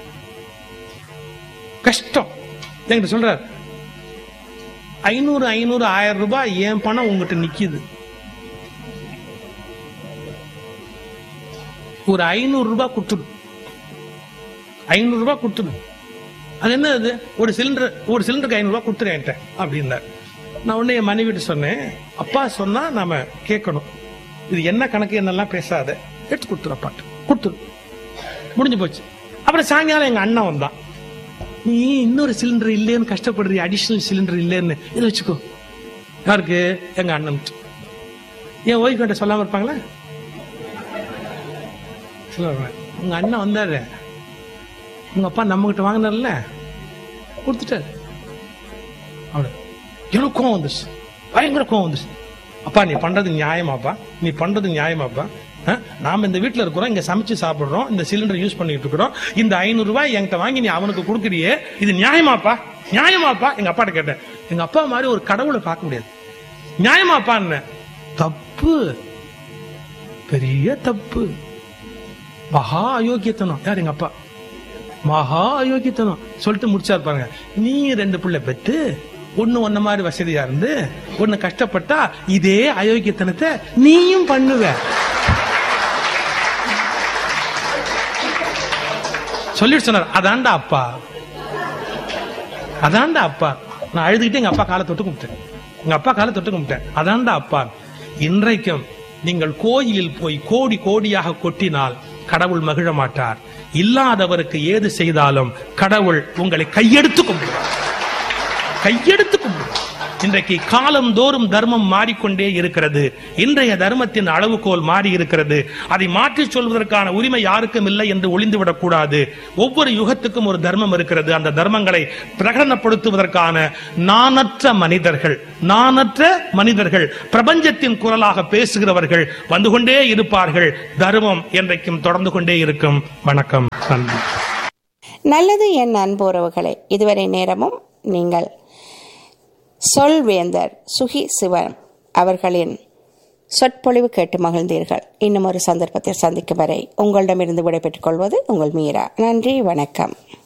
Speaker 1: கஷ்டம் என்கிட்ட சொல்றார் ஐநூறு ஐநூறு ஆயிரம் ரூபாய் என் பணம் உங்ககிட்ட நிக்குது ஒரு ஐநூறு ரூபாய் கொடுத்துடு ஐநூறு ரூபாய் கொடுத்துடு அது என்ன அது ஒரு சிலிண்டர் ஒரு சிலிண்டருக்கு ஐநூறு ரூபாய் கொடுத்துரு என்கிட்ட அப்படின்னார் நான் உடனே என் மனைவிட்டு சொன்னேன் அப்பா சொன்னா நாம கேட்கணும் இது என்ன கணக்கு என்னெல்லாம் பேசாத எடுத்து கொடுத்துரு அப்பாட்டு கொடுத்துரு முடிஞ்சு போச்சு அப்புறம் சாயங்காலம் எங்க அண்ணன் வந்தான் நீ இன்னொரு சிலிண்டர் இல்லைன்னு கஷ்டப்படுறிய அடிஷனல் சிலிண்டர் இல்லைன்னு இதை வச்சுக்கோ யாருக்கு எங்க அண்ணன் என் ஒய்ஃப் கிட்ட சொல்லாம இருப்பாங்களா சொல்லுவாங்க உங்க அண்ணன் வந்தாரு உங்க அப்பா நம்ம கிட்ட வாங்கினார்ல கொடுத்துட்டாரு அவரு எனக்கு கோவம் வந்துச்சு பயங்கர கோவம் வந்துச்சு அப்பா நீ பண்றது நியாயமாப்பா நீ பண்றது நியாயமாப்பா அஹ், நாம இந்த வீட்ல இருக்கிறோம் இங்க சமைச்சு சாப்பிடுறோம் இந்த சிலிண்டர் யூஸ் பண்ணிட்டு இருக்கிறோம் இந்த ஐநூறு ரூபாய் என்கிட்ட வாங்கி நீ அவனுக்கு கொடுக்குறியே இது நியாயமாப்பா நியாயமாப்பா எங்க அப்பாட்ட கேட்டேன் எங்க அப்பா மாதிரி ஒரு கடவுளை பார்க்க முடியாது நியாயமாப்பான்னு தப்பு பெரிய தப்பு மகா அயோக்கியத்தனம் யார் எங்க அப்பா மகா அயோக்கியத்தனம் சொல்லிட்டு முடிச்சாரு பாருங்க நீ ரெண்டு பிள்ளை பெத்து ஒண்ணு ஒன்ன மாதிரி வசதியா இருந்து ஒண்ணு கஷ்டப்பட்டா இதே அயோக்கியத்தனத்தை நீயும் பண்ணுவ சொல்லிட்டு சொன்னார் அதான்டா அப்பா அதான்டா அப்பா நான் அழுதுகிட்டு எங்க அப்பா காலை தொட்டு கும்பிட்டேன் எங்க அப்பா காலை தொட்டு கும்பிட்டேன் அதான்டா அப்பா இன்றைக்கும் நீங்கள் கோயிலில் போய் கோடி கோடியாக கொட்டினால் கடவுள் மகிழ மாட்டார் இல்லாதவருக்கு ஏது செய்தாலும் கடவுள் உங்களை கையெடுத்து கும்பிடுவார் கையெடுத்து கும்பிடுவார் இன்றைக்கு காலந்தோறும் தர்மம் மாறிக்கொண்டே இருக்கிறது இன்றைய தர்மத்தின் அளவுகோல் மாறி இருக்கிறது அதை மாற்றி சொல்வதற்கான உரிமை யாருக்கும் இல்லை என்று ஒளிந்துவிடக் கூடாது ஒவ்வொரு யுகத்துக்கும் ஒரு தர்மம் இருக்கிறது அந்த தர்மங்களை பிரகடனப்படுத்துவதற்கான நாணற்ற மனிதர்கள் நாணற்ற மனிதர்கள் பிரபஞ்சத்தின் குரலாக பேசுகிறவர்கள் வந்து கொண்டே இருப்பார்கள் தர்மம் என்றைக்கும் தொடர்ந்து கொண்டே இருக்கும் வணக்கம் நன்றி
Speaker 2: நல்லது என் அன்புறவுகளே இதுவரை நேரமும் நீங்கள் சொல்வேந்தர் சுகி சிவன் அவர்களின் சொற்பொழிவு கேட்டு மகிழ்ந்தீர்கள் இன்னும் ஒரு சந்தர்ப்பத்தில் சந்திக்கும் வரை உங்களிடமிருந்து விடைபெற்றுக் கொள்வது உங்கள் மீரா நன்றி வணக்கம்